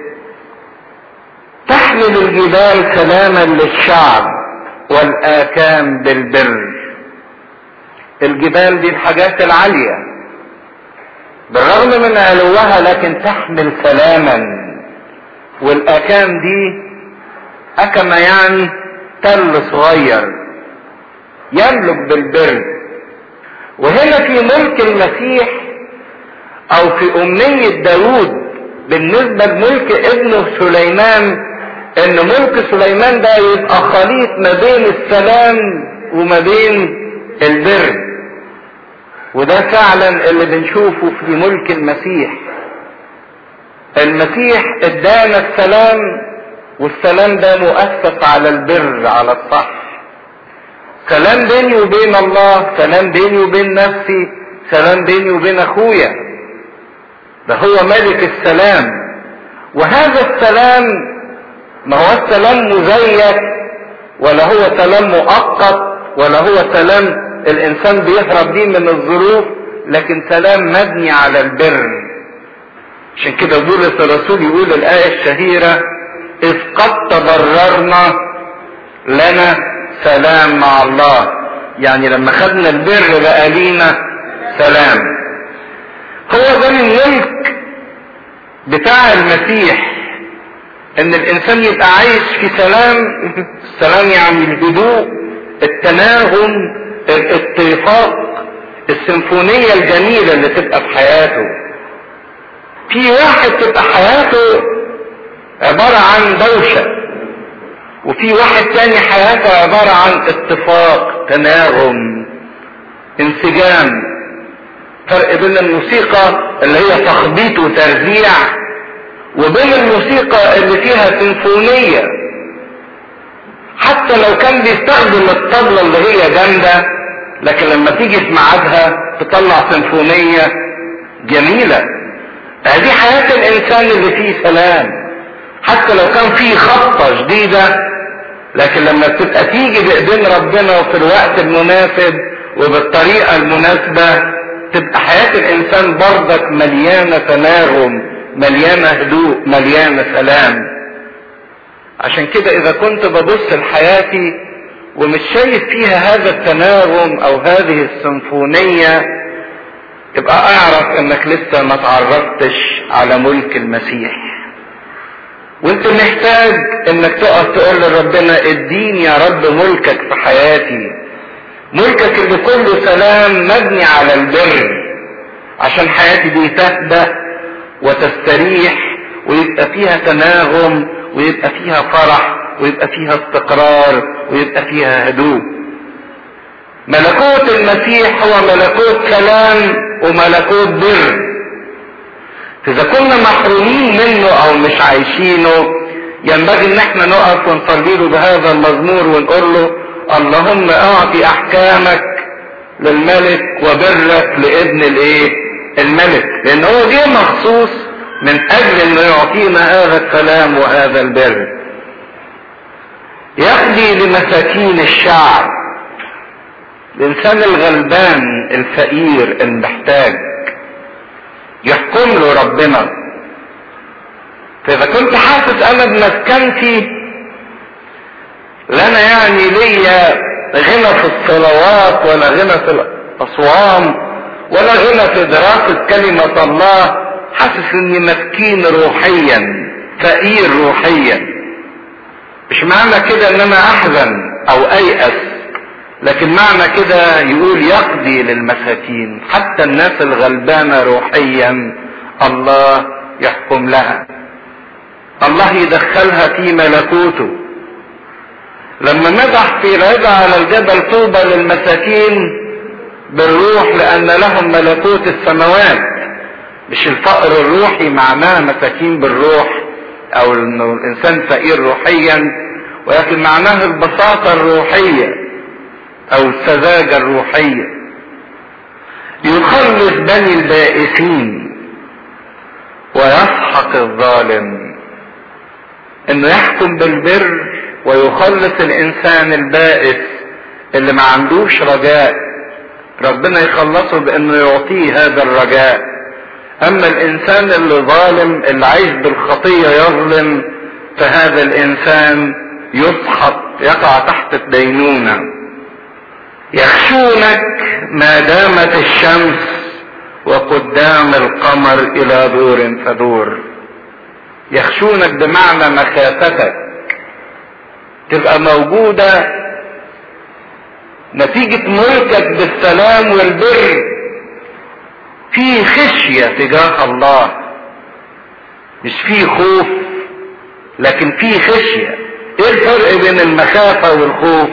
تحمل الجبال سلاما للشعب والاكام بالبر الجبال دي الحاجات العالية بالرغم من علوها لكن تحمل سلاما والاكام دي اكما يعني تل صغير يملك بالبر وهنا في ملك المسيح او في امنية داود بالنسبة لملك ابنه سليمان ان ملك سليمان ده يبقى خليط ما بين السلام وما بين البر وده فعلا اللي بنشوفه في ملك المسيح المسيح ادانا السلام والسلام ده مؤسس على البر على الصح سلام بيني وبين الله سلام بيني وبين نفسي سلام بيني وبين اخويا ده هو ملك السلام وهذا السلام ما هو السلام مزيف ولا هو سلام مؤقت ولا هو سلام الانسان بيهرب بيه من الظروف لكن سلام مبني على البر عشان كده بولس الرسول يقول الايه الشهيره اذ قد تبررنا لنا سلام مع الله يعني لما خدنا البر بقى لينا سلام هو ده الملك بتاع المسيح ان الانسان يبقى عايش في سلام السلام يعني الهدوء التناغم الاتفاق السيمفونية الجميلة اللي تبقى في حياته في واحد تبقى حياته عبارة عن دوشة وفي واحد تاني حياته عبارة عن اتفاق تناغم انسجام فرق بين الموسيقى اللي هي تخبيط وترزيع وبين الموسيقى اللي فيها سيمفونية حتى لو كان بيستخدم الطبلة اللي هي جامدة لكن لما تيجي في ميعادها تطلع سيمفونية جميلة هذه حياة الإنسان اللي فيه سلام حتى لو كان فيه خبطة شديدة لكن لما بتبقى تيجي بإيدين ربنا وفي الوقت المناسب وبالطريقة المناسبة تبقى حياة الإنسان برضك مليانة تناغم مليانة هدوء مليانة سلام عشان كده إذا كنت ببص لحياتي ومش شايف فيها هذا التناغم أو هذه السيمفونية يبقى أعرف إنك لسه ما تعرفتش على ملك المسيح وانت محتاج انك تقف تقول لربنا اديني يا رب ملكك في حياتي ملكك اللي كله سلام مبني على البر عشان حياتي دي تهدى وتستريح ويبقى فيها تناغم ويبقى فيها فرح ويبقى فيها استقرار ويبقى فيها هدوء ملكوت المسيح هو ملكوت سلام وملكوت بر فاذا كنا محرومين منه او مش عايشينه ينبغي ان احنا نقف ونصلي له بهذا المزمور ونقول له اللهم اعطي احكامك للملك وبرك لابن الايه الملك لان هو جه مخصوص من اجل انه يعطينا هذا السلام وهذا البر يقضي لمساكين الشعب الانسان الغلبان الفقير المحتاج يحكم له ربنا فاذا كنت حاسس انا بمسكنتي لا انا يعني ليا غنى في الصلوات ولا غنى في الاصوام ولا غنى في دراسة كلمة الله حاسس اني مسكين روحيا فقير روحيا مش معنى كده ان انا احزن او ايأس لكن معنى كده يقول يقضي للمساكين حتى الناس الغلبانة روحيا الله يحكم لها الله يدخلها في ملكوته لما مدح في العظة على الجبل طوبى للمساكين بالروح لان لهم ملكوت السماوات مش الفقر الروحي معناه مساكين بالروح او انه الانسان فقير روحيا ولكن معناه البساطة الروحية او السذاجة الروحية يخلص بني البائسين ويسحق الظالم انه يحكم بالبر ويخلص الانسان البائس اللي ما عندوش رجاء ربنا يخلصه بانه يعطيه هذا الرجاء اما الانسان اللي ظالم اللي عايش بالخطية يظلم فهذا الانسان يسحق يقع تحت الدينونة يخشونك ما دامت الشمس وقدام القمر الى دور فدور يخشونك بمعنى مخافتك تبقى موجودة نتيجة ملكك بالسلام والبر في خشية تجاه الله مش في خوف لكن في خشية ايه الفرق بين المخافة والخوف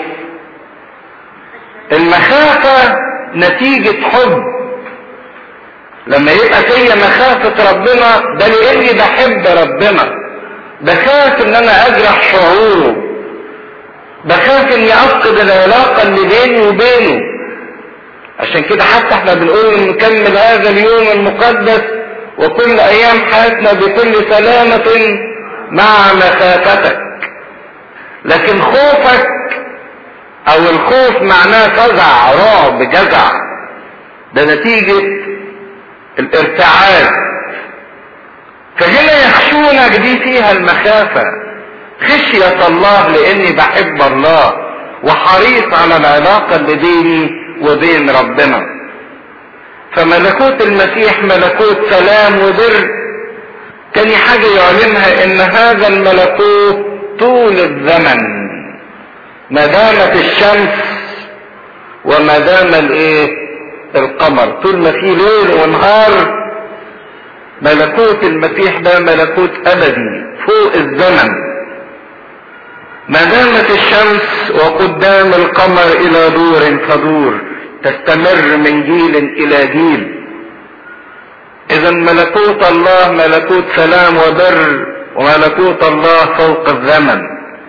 المخافة نتيجة حب لما يبقى فيا مخافة ربنا ده لاني بحب ربنا بخاف ان انا اجرح شعوره بخاف اني افقد العلاقة اللي بيني وبينه عشان كده حتى احنا بنقول نكمل هذا اليوم المقدس وكل ايام حياتنا بكل سلامة مع مخافتك لكن خوفك او الخوف معناه فزع رعب جزع ده نتيجة الارتعاد فهنا يخشونك دي فيها المخافة خشية الله لاني بحب الله وحريص على العلاقة اللي بيني وبين ربنا فملكوت المسيح ملكوت سلام وبر تاني حاجة يعلمها ان هذا الملكوت طول الزمن ما دامت الشمس وما دام الايه القمر طول ما في ليل ونهار ملكوت المسيح ده ملكوت ابدي فوق الزمن ما دامت الشمس وقدام القمر الى دور فدور تستمر من جيل الى جيل اذا ملكوت الله ملكوت سلام وبر وملكوت الله فوق الزمن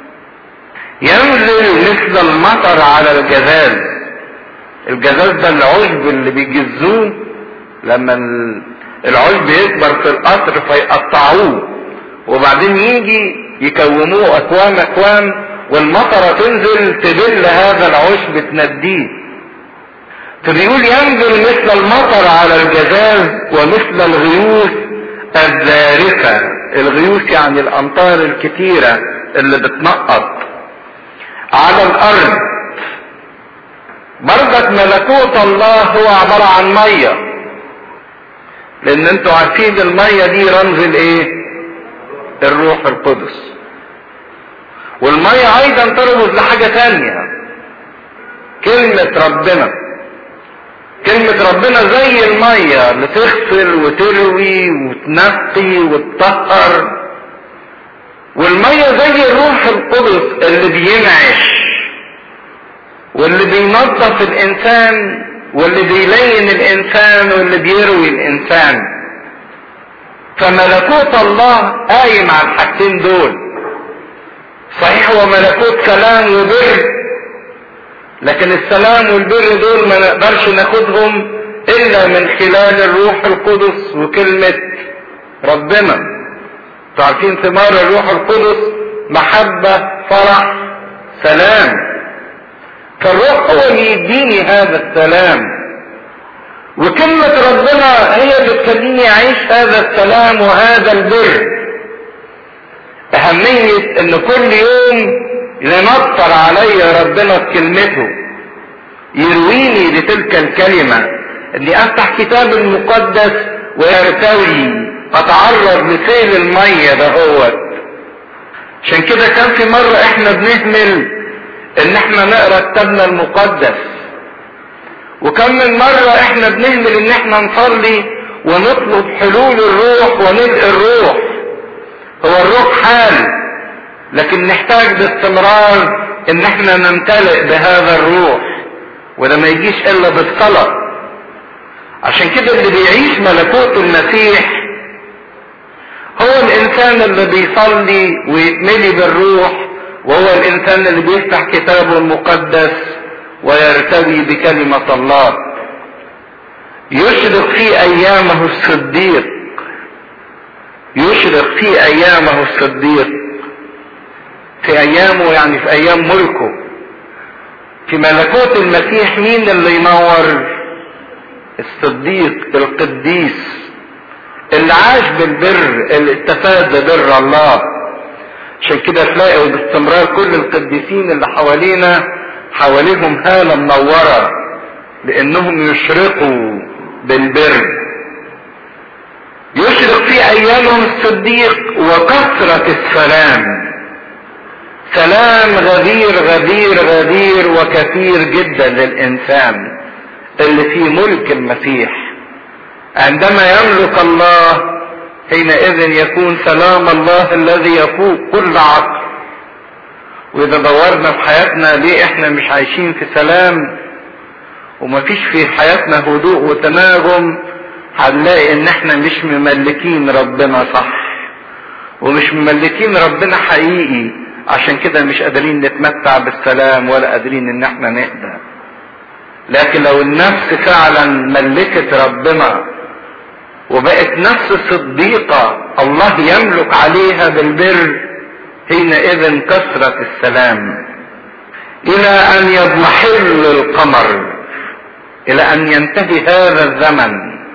ينزل مثل المطر على الجزاز الجزاز ده العشب اللي بيجزوه لما العشب يكبر في القطر فيقطعوه وبعدين يجي يكوموه اكوام اكوام والمطرة تنزل تبل هذا العشب تنديه فبيقول ينزل مثل المطر على الجزاز ومثل الغيوث الذارفة الغيوث يعني الامطار الكتيرة اللي بتنقط على الارض برضك ملكوت الله هو عبارة عن مية لان انتوا عارفين المية دي رمز الايه الروح القدس والمية ايضا ترمز لحاجة تانية كلمة ربنا كلمة ربنا زي المية اللي تغسل وتروي وتنقي وتطهر والمية زي الروح القدس اللي بينعش واللي بينظف الانسان واللي بيلين الانسان واللي بيروي الانسان فملكوت الله قايم على الحاجتين دول صحيح هو ملكوت سلام وبر لكن السلام والبر دول ما نقدرش ناخدهم الا من خلال الروح القدس وكلمة ربنا تعرفين ثمار الروح القدس محبة فرح سلام فالروح هو اللي يديني هذا السلام وكلمة ربنا هي اللي تخليني اعيش هذا السلام وهذا البر اهمية ان كل يوم ينطر علي ربنا بكلمته يرويني لتلك الكلمة اني افتح كتاب المقدس ويرتوي اتعرض لسيل المية دهوت عشان كده كان في مرة احنا بنهمل ان احنا نقرا كتابنا المقدس وكم من مرة احنا بنهمل ان احنا نصلي ونطلب حلول الروح ونلقي الروح هو الروح حال لكن نحتاج باستمرار ان احنا نمتلئ بهذا الروح وده ما يجيش الا بالصلاة عشان كده اللي بيعيش ملكوت المسيح هو الانسان اللي بيصلي ويتملي بالروح وهو الانسان اللي بيفتح كتابه المقدس ويرتوي بكلمة الله يشرق في ايامه الصديق يشرق في ايامه الصديق في ايامه يعني في ايام ملكه في ملكوت المسيح مين اللي ينور الصديق القديس اللي عاش بالبر اللي استفاد ببر الله عشان كده تلاقوا باستمرار كل القديسين اللي حوالينا حواليهم هالة منورة لانهم يشرقوا بالبر يشرق في ايامهم الصديق وكثرة السلام سلام غدير غدير غدير وكثير جدا للانسان اللي في ملك المسيح عندما يملك الله حينئذ يكون سلام الله الذي يفوق كل عقل واذا دورنا في حياتنا ليه احنا مش عايشين في سلام ومفيش في حياتنا هدوء وتناغم هنلاقي ان احنا مش مملكين ربنا صح ومش مملكين ربنا حقيقي عشان كده مش قادرين نتمتع بالسلام ولا قادرين ان احنا نهدى لكن لو النفس فعلا ملكت ربنا وبقت نفس صديقة الله يملك عليها بالبر حينئذ كثرة السلام الى ان يضمحل القمر الى ان ينتهي هذا الزمن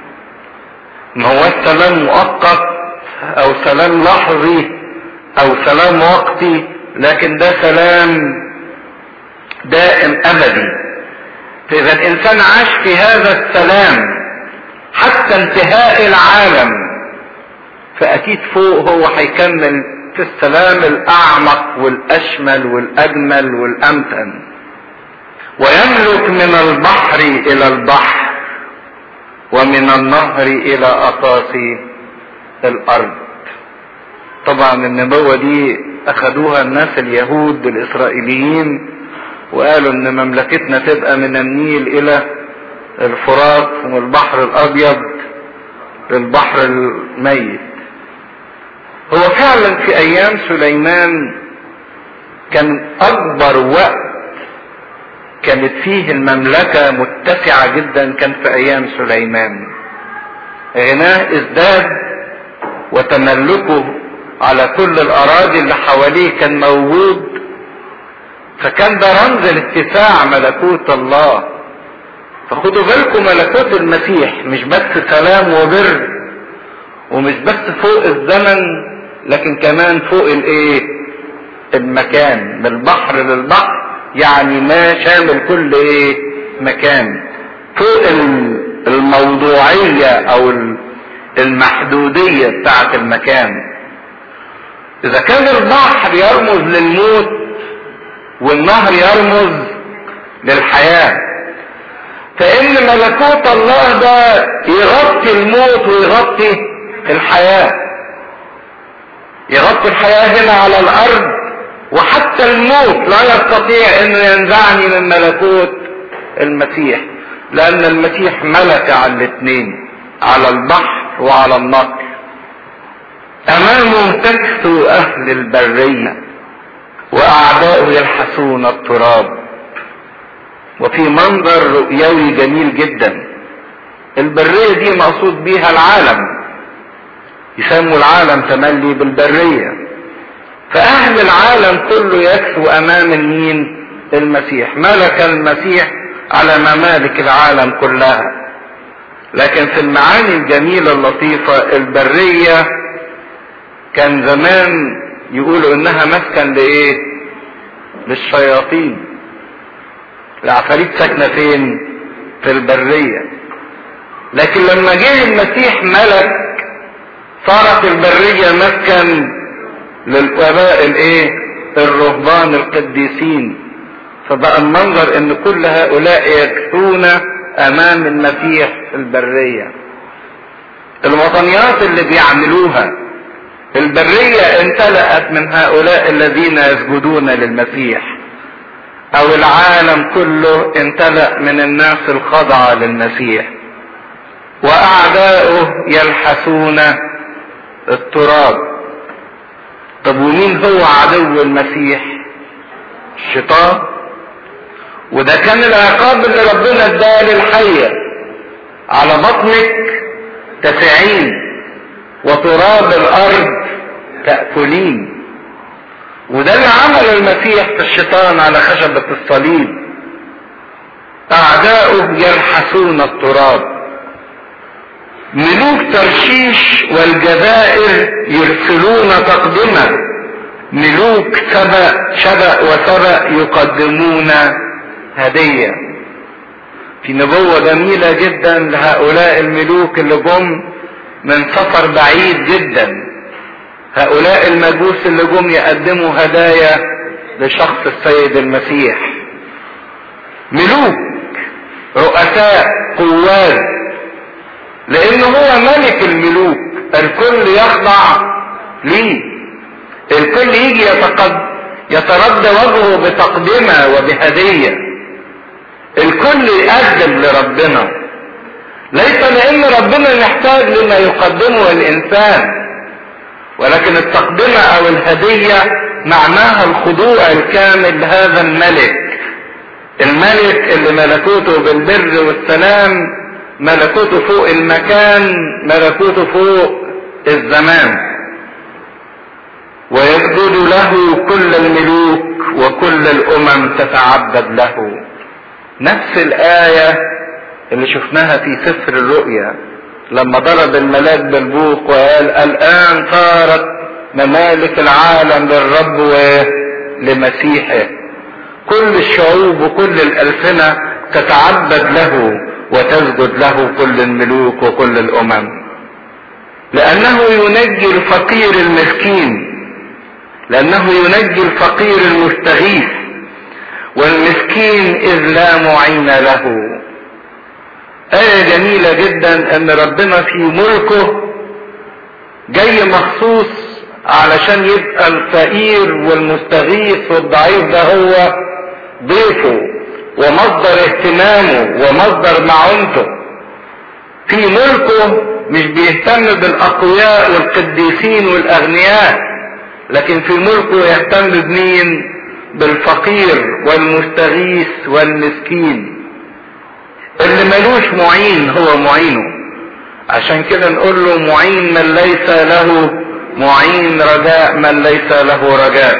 ما هو السلام مؤقت او سلام لحظي او سلام وقتي لكن ده سلام دائم ابدي فاذا الانسان عاش في هذا السلام حتى انتهاء العالم فاكيد فوق هو هيكمل في السلام الاعمق والاشمل والاجمل والامتن ويملك من البحر الى البحر ومن النهر الى اقاصي الارض طبعا النبوة دي اخدوها الناس اليهود الاسرائيليين وقالوا ان مملكتنا تبقى من النيل الى الفرات ومن البحر الابيض للبحر الميت هو فعلا في ايام سليمان كان اكبر وقت كانت فيه المملكة متسعة جدا كان في ايام سليمان غناه ازداد وتملكه على كل الاراضي اللي حواليه كان موجود فكان ده رمز لاتساع ملكوت الله فخدوا بالكم ملكوت المسيح مش بس سلام وبر ومش بس فوق الزمن لكن كمان فوق الايه المكان من البحر للبحر يعني ما شامل كل ايه مكان فوق الموضوعية او المحدودية بتاعت المكان اذا كان البحر يرمز للموت والنهر يرمز للحياة فان ملكوت الله ده يغطي الموت ويغطي الحياة يغطي الحياة هنا على الارض وحتى الموت لا يستطيع انه ينزعني من ملكوت المسيح لان المسيح ملك على الاثنين على البحر وعلى النهر امامه تكسو اهل البرية واعداؤه يلحسون التراب وفي منظر رؤيوي جميل جدا البرية دي مقصود بيها العالم يسموا العالم تملي بالبرية فأهل العالم كله يكسو أمام المين المسيح ملك المسيح على ممالك العالم كلها لكن في المعاني الجميلة اللطيفة البرية كان زمان يقولوا انها مسكن لايه للشياطين العفاريت ساكنة فين في البرية لكن لما جه المسيح ملك صارت البرية مسكن للآباء الايه الرهبان القديسين فبقى المنظر ان كل هؤلاء يكفون امام المسيح في البرية الوطنيات اللي بيعملوها البرية امتلأت من هؤلاء الذين يسجدون للمسيح او العالم كله امتلأ من الناس الخاضعة للمسيح واعداؤه يلحسون التراب طب ومين هو عدو المسيح الشيطان وده كان العقاب اللي ربنا اداه للحية على بطنك تسعين وتراب الارض تأكلين وده اللي عمل المسيح في الشيطان على خشبة الصليب اعداؤه يلحسون التراب ملوك ترشيش والجزائر يرسلون تقدمة ملوك سبأ شبأ وسبأ يقدمون هدية في نبوة جميلة جدا لهؤلاء الملوك اللي جم من سفر بعيد جدا هؤلاء المجوس اللي جم يقدموا هدايا لشخص السيد المسيح ملوك رؤساء قوات لان هو ملك الملوك الكل يخضع ليه الكل يجي يتقد يتردى وجهه بتقدمة وبهدية الكل يقدم لربنا ليس لان ربنا محتاج لما يقدمه الانسان ولكن التقدمة او الهدية معناها الخضوع الكامل لهذا الملك الملك اللي ملكوته بالبر والسلام ملكوته فوق المكان ملكوته فوق الزمان ويسجد له كل الملوك وكل الامم تتعبد له نفس الايه اللي شفناها في سفر الرؤيا لما ضرب الملاك بالبوق وقال الان صارت ممالك العالم للرب ولمسيحه كل الشعوب وكل الالسنه تتعبد له وتسجد له كل الملوك وكل الامم لانه ينجي الفقير المسكين لانه ينجي الفقير المستغيث والمسكين اذ لا معين له آية جميلة جدا ان ربنا في ملكه جاي مخصوص علشان يبقى الفقير والمستغيث والضعيف ده هو ضيفه ومصدر اهتمامه ومصدر معونته في ملكه مش بيهتم بالاقوياء والقديسين والاغنياء لكن في ملكه يهتم بمين بالفقير والمستغيث والمسكين اللي ملوش معين هو معينه عشان كده نقول له معين من ليس له معين رجاء من ليس له رجاء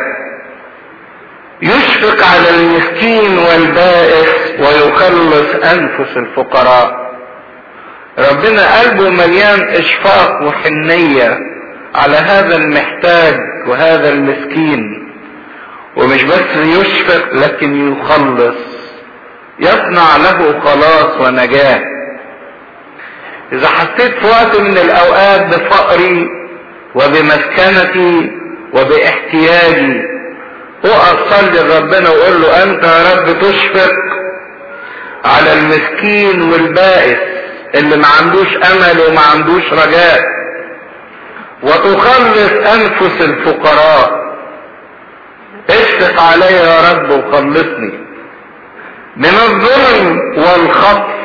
يشفق على المسكين والبائس ويخلص انفس الفقراء ربنا قلبه مليان اشفاق وحنية على هذا المحتاج وهذا المسكين ومش بس يشفق لكن يخلص يصنع له خلاص ونجاة اذا حسيت في وقت من الاوقات بفقري وبمسكنتي وباحتياجي اقف صلي لربنا وقول له انت يا رب تشفق على المسكين والبائس اللي ما عندوش امل وما عندوش رجاء وتخلص انفس الفقراء اشفق علي يا رب وخلصني من الظلم والخطف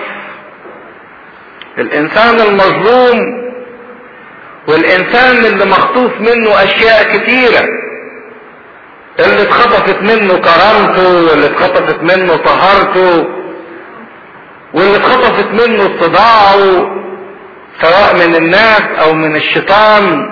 الانسان المظلوم والانسان اللي مخطوف منه اشياء كتيره اللي اتخطفت منه كرامته واللي اتخطفت منه طهارته واللي اتخطفت منه اتضاعه سواء من الناس او من الشيطان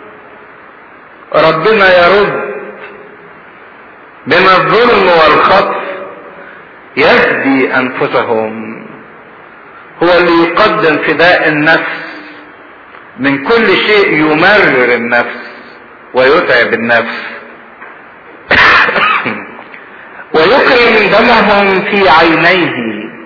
ربنا يرد من الظلم والخطف يفدي انفسهم هو اللي يقدم فداء النفس من كل شيء يمرر النفس ويتعب النفس ويكرم دمهم في عينيه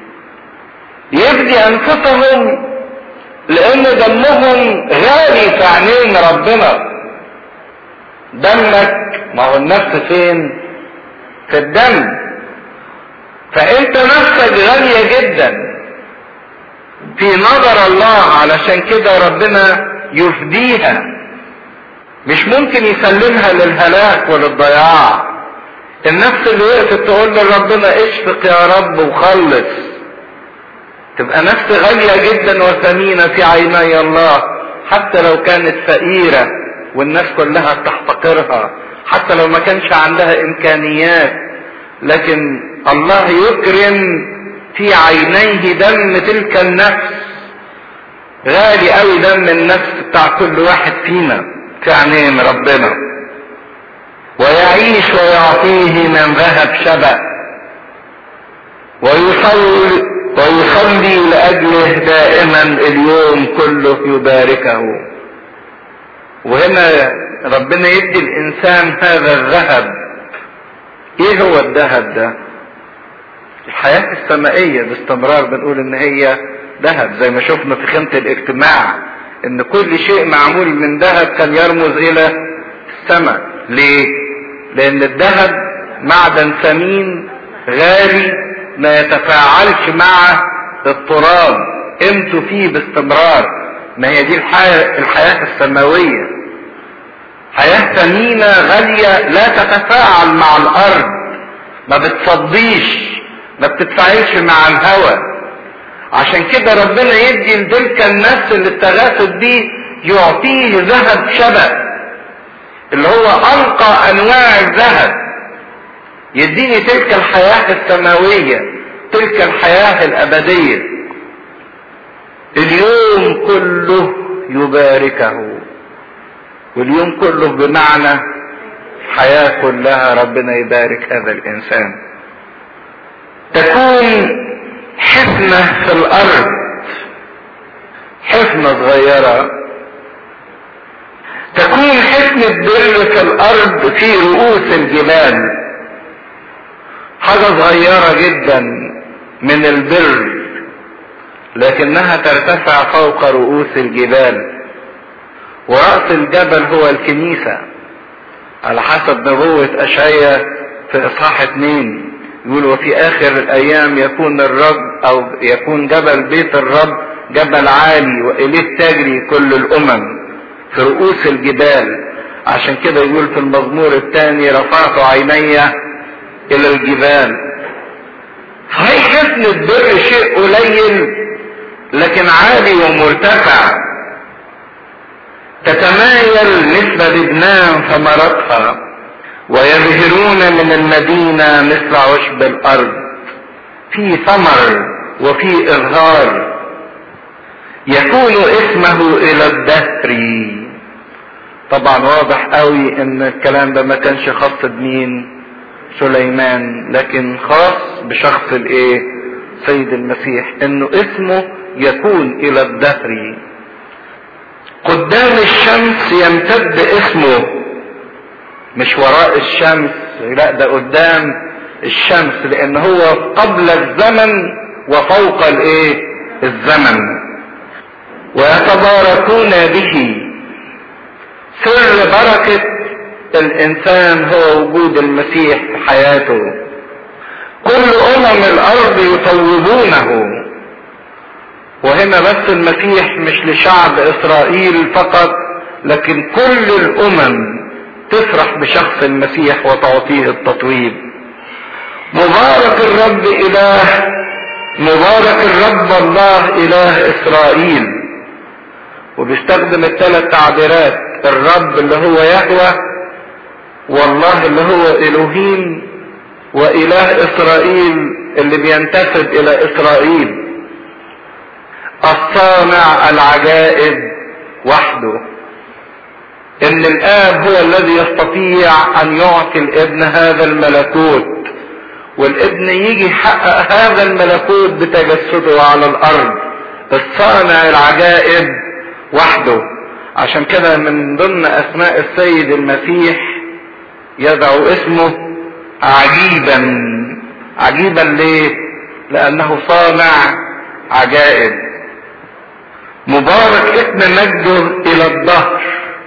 يفدي انفسهم لان دمهم غالي في عينين ربنا دمك ما هو النفس فين في الدم فانت نفسك غالية جدا في نظر الله علشان كده ربنا يفديها مش ممكن يسلمها للهلاك وللضياع النفس اللي وقفت تقول لربنا اشفق يا رب وخلص تبقى نفس غالية جدا وثمينة في عيني الله حتى لو كانت فقيرة والناس كلها تحتقرها حتى لو ما كانش عندها امكانيات لكن الله يكرم في عينيه دم تلك النفس غالي قوي دم النفس بتاع كل واحد فينا في عينين ربنا ويعيش ويعطيه من ذهب شبأ ويصلي ويصلي لأجله دائما اليوم كله يباركه وهنا ربنا يدي الإنسان هذا الذهب إيه هو الذهب ده؟ الحياة السمائية باستمرار بنقول إن هي ذهب زي ما شفنا في خيمة الاجتماع إن كل شيء معمول من ذهب كان يرمز إلى السماء ليه؟ لأن الذهب معدن ثمين غالي ما يتفاعلش مع التراب قيمته فيه باستمرار ما هي دي الحياة, الحياة السماوية حياة ثمينة غالية لا تتفاعل مع الأرض ما بتصديش ما بتتفاعلش مع الهواء عشان كده ربنا يدي لتلك النفس اللي التغافل دي يعطيه ذهب شبه اللي هو أنقى أنواع الذهب يديني تلك الحياة السماوية تلك الحياة الأبدية اليوم كله يباركه واليوم كله بمعنى الحياة كلها ربنا يبارك هذا الإنسان تكون حفنة في الأرض حفنة صغيرة تكون حفنة بر في الأرض في رؤوس الجبال حاجة صغيرة جدا من البر لكنها ترتفع فوق رؤوس الجبال ورأس الجبل هو الكنيسة على حسب نبوة أشعية في إصحاح اتنين يقول وفي آخر الأيام يكون الرب أو يكون جبل بيت الرب جبل عالي وإليه تجري كل الأمم في رؤوس الجبال عشان كده يقول في المزمور الثاني رفعت عيني إلى الجبال صحيح حسن البر شيء قليل لكن عالي ومرتفع تتمايل مثل لبنان ثمرتها ويظهرون من المدينة مثل عشب الأرض في ثمر وفي إظهار يكون اسمه إلى الدهر طبعا واضح قوي ان الكلام ده ما كانش خاص بمين سليمان لكن خاص بشخص الايه سيد المسيح انه اسمه يكون الى الدهر قدام الشمس يمتد اسمه مش وراء الشمس لا ده قدام الشمس لان هو قبل الزمن وفوق الايه الزمن ويتباركون به سر بركة الانسان هو وجود المسيح في حياته كل امم الارض يطوبونه وهنا بس المسيح مش لشعب اسرائيل فقط لكن كل الامم تفرح بشخص المسيح وتعطيه التطويب مبارك الرب اله مبارك الرب الله اله اسرائيل وبيستخدم الثلاث تعبيرات الرب اللي هو يهوى والله اللي هو الوهيم واله اسرائيل اللي بينتسب الى اسرائيل الصانع العجائب وحده ان الاب هو الذي يستطيع ان يعطي الابن هذا الملكوت والابن يجي يحقق هذا الملكوت بتجسده على الارض الصانع العجائب وحده عشان كده من ضمن اسماء السيد المسيح يدعو اسمه عجيبا عجيبا ليه لانه صانع عجائب مبارك اسم مجده الى الظهر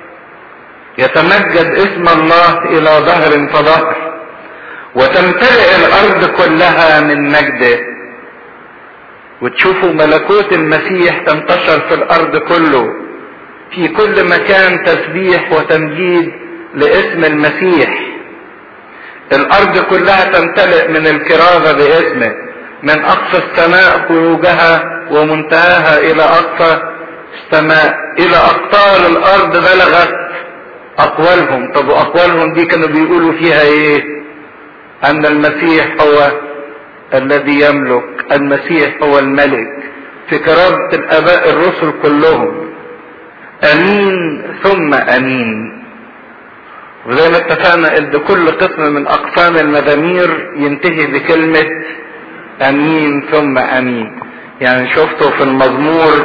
يتمجد اسم الله الى ظهر فظهر وتمتلئ الارض كلها من مجده وتشوفوا ملكوت المسيح تنتشر في الارض كله في كل مكان تسبيح وتمجيد لاسم المسيح الارض كلها تمتلئ من الكرازة باسمه من اقصى السماء خروجها ومنتهاها الى اقصى السماء الى اقطار الارض بلغت اقوالهم طب واقوالهم دي كانوا بيقولوا فيها ايه ان المسيح هو الذي يملك المسيح هو الملك في كرامة الاباء الرسل كلهم امين ثم امين وزي ما اتفقنا ان كل قسم من اقسام المزامير ينتهي بكلمة امين ثم امين يعني شفته في المزمور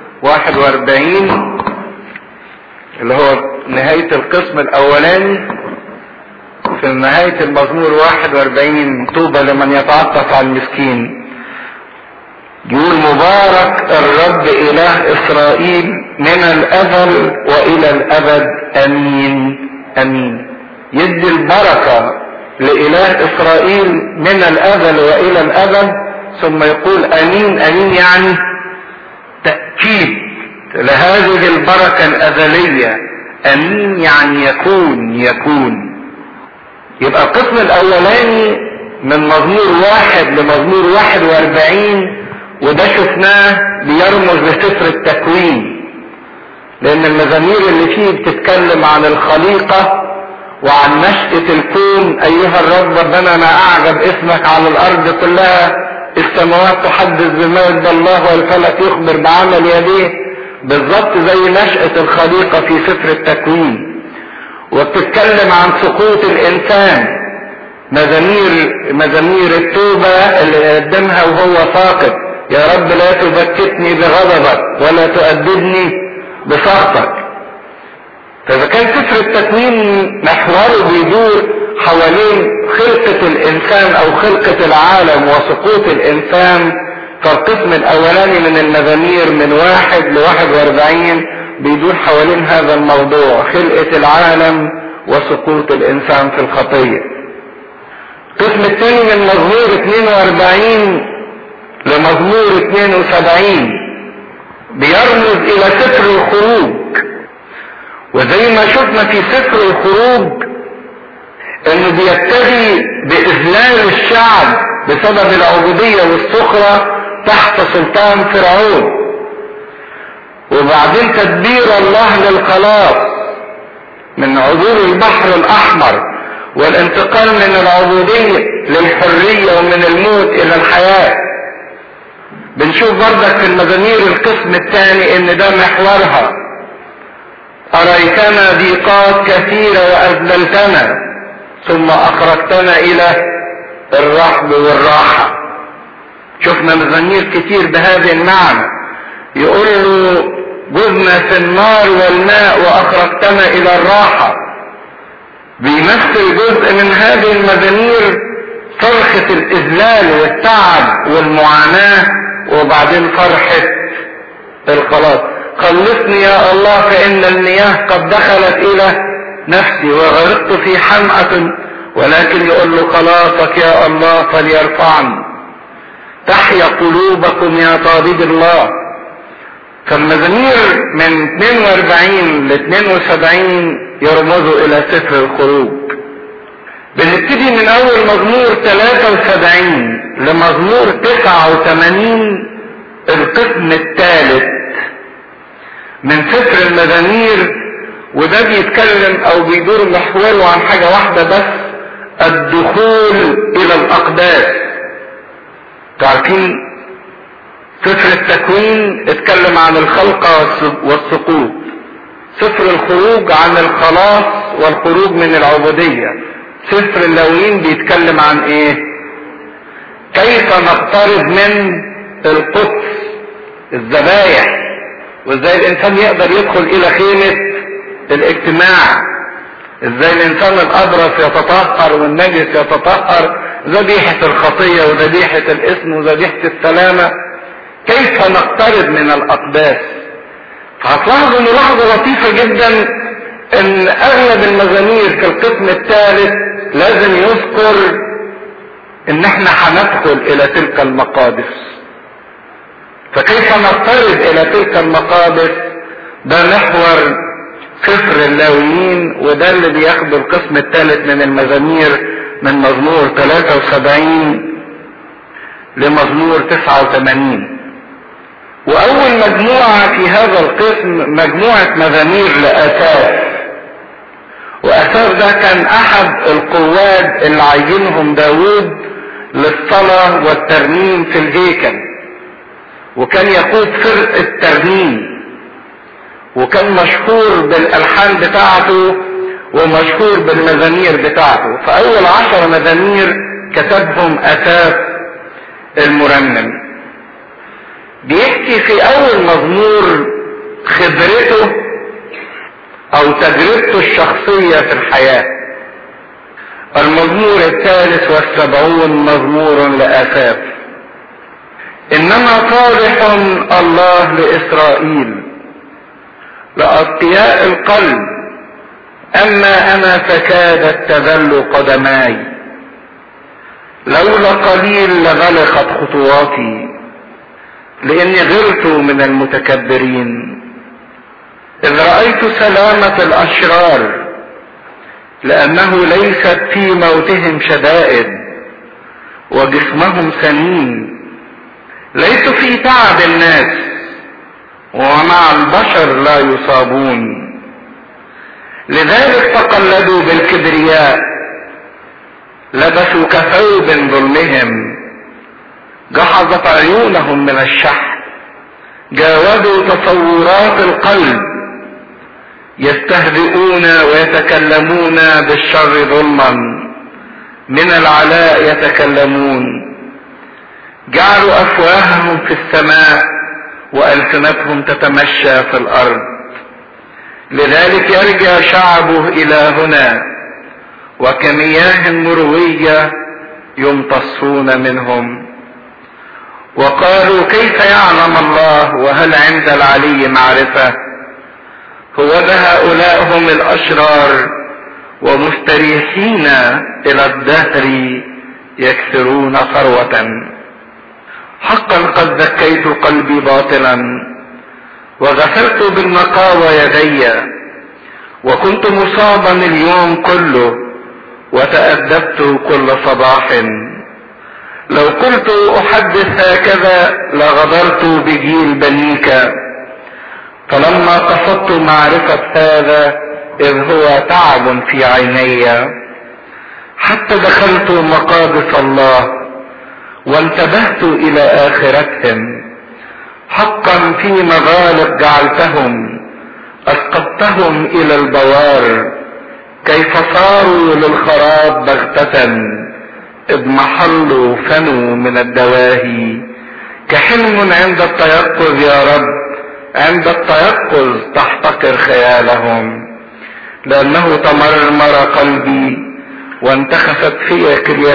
41 اللي هو نهاية القسم الاولاني في نهاية المزمور 41 طوبى لمن يتعطف على المسكين يقول مبارك الرب اله اسرائيل من الازل والى الابد امين امين يدي البركة لاله اسرائيل من الازل والى الابد ثم يقول امين امين يعني تأكيد لهذه البركة الازلية امين يعني يكون يكون يبقى القسم الاولاني من مزمور واحد لمزمور واحد واربعين وده شفناه بيرمز لسفر التكوين لان المزامير اللي فيه بتتكلم عن الخليقة وعن نشأة الكون ايها الرب ربنا ما اعجب اسمك على الارض كلها السماوات تحدث بمجد الله والفلك يخبر بعمل يديه بالظبط زي نشأة الخليقة في سفر التكوين وبتتكلم عن سقوط الانسان مزامير مزامير التوبة اللي قدمها وهو ساقط يا رب لا تبكتني بغضبك ولا تؤدبني بسخطك فاذا كان سفر التكوين محوره بيدور حوالين خلقة الانسان او خلقة العالم وسقوط الانسان فالقسم الاولاني من المزامير من واحد لواحد واربعين بيدور حوالين هذا الموضوع خلقة العالم وسقوط الانسان في الخطية القسم الثاني من مزمور 42 لمزمور 72 بيرمز الى سفر الخروج وزي ما شفنا في سفر الخروج انه بيبتدي باذلال الشعب بسبب العبودية والسخرة تحت سلطان فرعون وبعدين تدبير الله للخلاص من عبور البحر الاحمر والانتقال من العبودية للحرية ومن الموت الى الحياة بنشوف بردك في المزامير القسم الثاني ان ده محورها اريتنا ضيقات كثيرة واذللتنا ثم اخرجتنا الى الرحب والراحة شفنا مزامير كتير بهذا المعنى يقول له جزنا في النار والماء واخرجتنا الى الراحة بيمثل جزء من هذه المزامير صرخة الاذلال والتعب والمعاناة وبعدين فرحة الخلاص خلصني يا الله فان المياه قد دخلت الى نفسي وغرقت في حمأة ولكن يقول له خلاصك يا الله فليرفعني تحيا قلوبكم يا طبيب الله فالمزامير من 42 ل 72 يرمزوا الى سفر الخروج بنبتدي من اول مزمور 73 لمزمور 89 القسم الثالث من سفر المزامير وده بيتكلم او بيدور محوره عن حاجة واحدة بس الدخول الى الاقداس تعرفين سفر التكوين اتكلم عن الخلقة والسقوط سفر الخروج عن الخلاص والخروج من العبودية سفر اللويين بيتكلم عن ايه كيف نقترب من القدس الذبايح وازاي الانسان يقدر يدخل الى خيمة الاجتماع ازاي الانسان الابرص يتطهر والنجس يتطهر ذبيحة الخطية وذبيحة الاسم وذبيحة السلامة كيف نقترب من الاقداس فهتلاحظوا ملاحظة لطيفة جدا ان اغلب المزامير في القسم الثالث لازم يذكر ان احنا هندخل الى تلك المقادس فكيف نقترب الى تلك المقادس ده محور سفر اللاويين وده اللي بياخده القسم الثالث من المزامير من مزمور 73 لمزمور 89 واول مجموعة في هذا القسم مجموعة مزامير لاساس واساس ده كان احد القواد اللي عايزينهم داوود للصلاة والترنيم في الهيكل وكان يقود فرقة ترنيم وكان مشهور بالالحان بتاعته ومشهور بالمزامير بتاعته فاول عشر مزامير كتبهم اساس المرنم بيحكي في اول مزمور خبرته او تجربته الشخصية في الحياة المزمور الثالث والسبعون مزمور لآساف انما صالح الله لاسرائيل لأتقياء القلب اما انا فكادت تذل قدماي لولا قليل لغلقت خطواتي لاني غرت من المتكبرين اذ رأيت سلامة الاشرار لانه ليست في موتهم شدائد وجسمهم سمين ليسوا في تعب الناس ومع البشر لا يصابون لذلك تقلدوا بالكبرياء لبسوا كثوب ظلمهم جحظت عيونهم من الشح جاوزوا تصورات القلب يستهزئون ويتكلمون بالشر ظلما من العلاء يتكلمون جعلوا افواههم في السماء والسنتهم تتمشى في الارض لذلك يرجع شعبه الى هنا وكمياه مرويه يمتصون منهم وقالوا كيف يعلم الله وهل عند العلي معرفه هو ده هؤلاء هم الاشرار ومستريحين الى الدهر يكثرون ثروه حقا قد ذكيت قلبي باطلا وغسلت بالنقاوى يدي وكنت مصابا اليوم كله وتأدبت كل صباح لو كنت احدث هكذا لغدرت بجيل بنيك فلما قصدت معرفة هذا اذ هو تعب في عيني حتى دخلت مقادس الله وانتبهت الى اخرتهم حقا في مغالق جعلتهم اسقطتهم الى البوار كيف صاروا للخراب بغتة اضمحلوا فنوا من الدواهي كحلم عند التيقظ يا رب عند التيقظ تحتقر خيالهم لانه تمرمر قلبي وانتخست في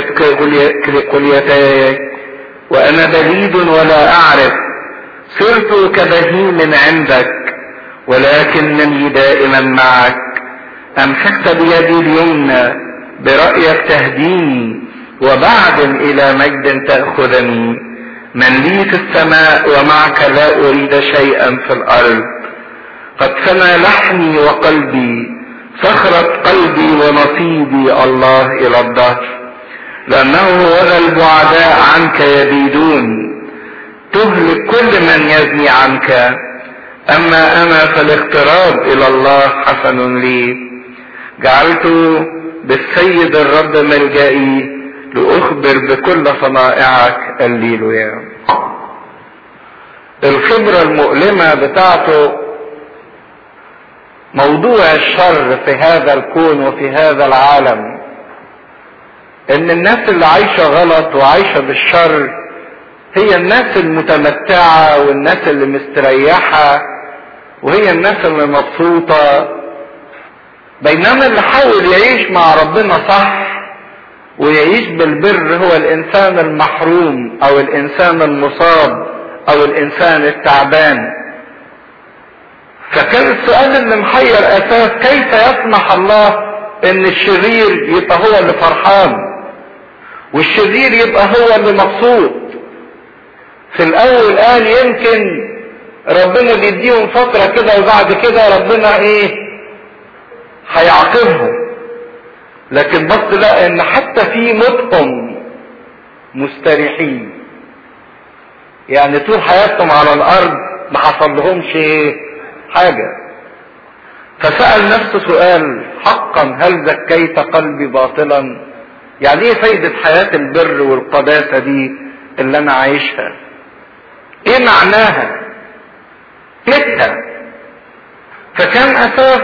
كليتاي وانا بليد ولا اعرف صرت كبهيم عندك ولكنني دائما معك امسكت بيدي اليمنى برأيك تهديني وبعد الى مجد تأخذني من لي في السماء ومعك لا اريد شيئا في الارض قد سمى لحمي وقلبي صخرة قلبي ونصيبي الله الى الدهر لانه وذا البعداء عنك يبيدون تهلك كل من يزني عنك اما انا فالاقتراب الى الله حسن لي جعلت بالسيد الرب ملجئي لأخبر بكل صنائعك الليلويا الخبرة المؤلمة بتاعته موضوع الشر في هذا الكون وفي هذا العالم ان الناس اللي عايشة غلط وعايشة بالشر هي الناس المتمتعة والناس اللي مستريحة وهي الناس اللي مبسوطة بينما اللي حاول يعيش مع ربنا صح ويعيش بالبر هو الانسان المحروم او الانسان المصاب او الانسان التعبان فكان السؤال اللي محير اساس كيف يسمح الله ان الشرير يبقى هو اللي فرحان والشرير يبقى هو اللي مبسوط في الاول قال يمكن ربنا بيديهم فترة كده وبعد كده ربنا ايه هيعاقبهم لكن بص لقى ان حتى في موتهم مستريحين يعني طول حياتهم على الارض ما حصل لهمش حاجة فسأل نفسه سؤال حقا هل زكيت قلبي باطلا يعني ايه فايدة حياة البر والقداسة دي اللي انا عايشها ايه معناها كتها فكان اساس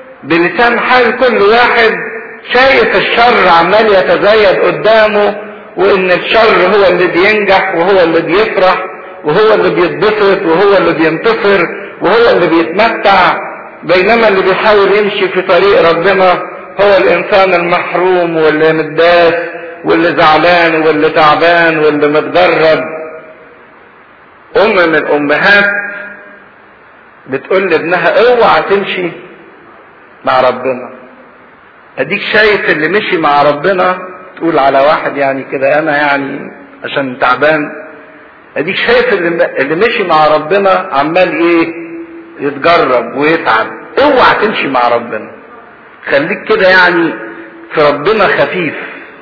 بلسان حال كل واحد شايف الشر عمال يتزايد قدامه وان الشر هو اللي بينجح وهو اللي بيفرح وهو اللي بيتبسط وهو اللي بينتصر وهو اللي بيتمتع بينما اللي بيحاول يمشي في طريق ربنا هو الانسان المحروم واللي متداس واللي زعلان واللي تعبان واللي متجرد ام من الامهات بتقول لابنها اوعى تمشي مع ربنا اديك شايف اللي مشي مع ربنا تقول على واحد يعني كده انا يعني عشان تعبان اديك شايف اللي, اللي مشي مع ربنا عمال ايه يتجرب ويتعب اوعى تمشي مع ربنا خليك كده يعني في ربنا خفيف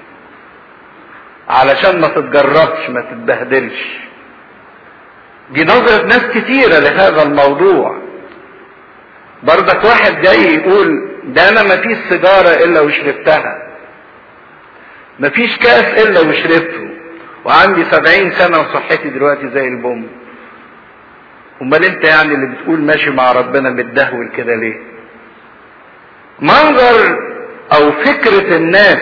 علشان ما تتجربش ما تتبهدلش دي نظرة ناس كتيرة لهذا الموضوع برضك واحد جاي يقول ده انا ما فيش سيجارة الا وشربتها ما فيش كاس الا وشربته وعندي سبعين سنة وصحتي دلوقتي زي البوم امال انت يعني اللي بتقول ماشي مع ربنا متدهول كده ليه منظر او فكرة الناس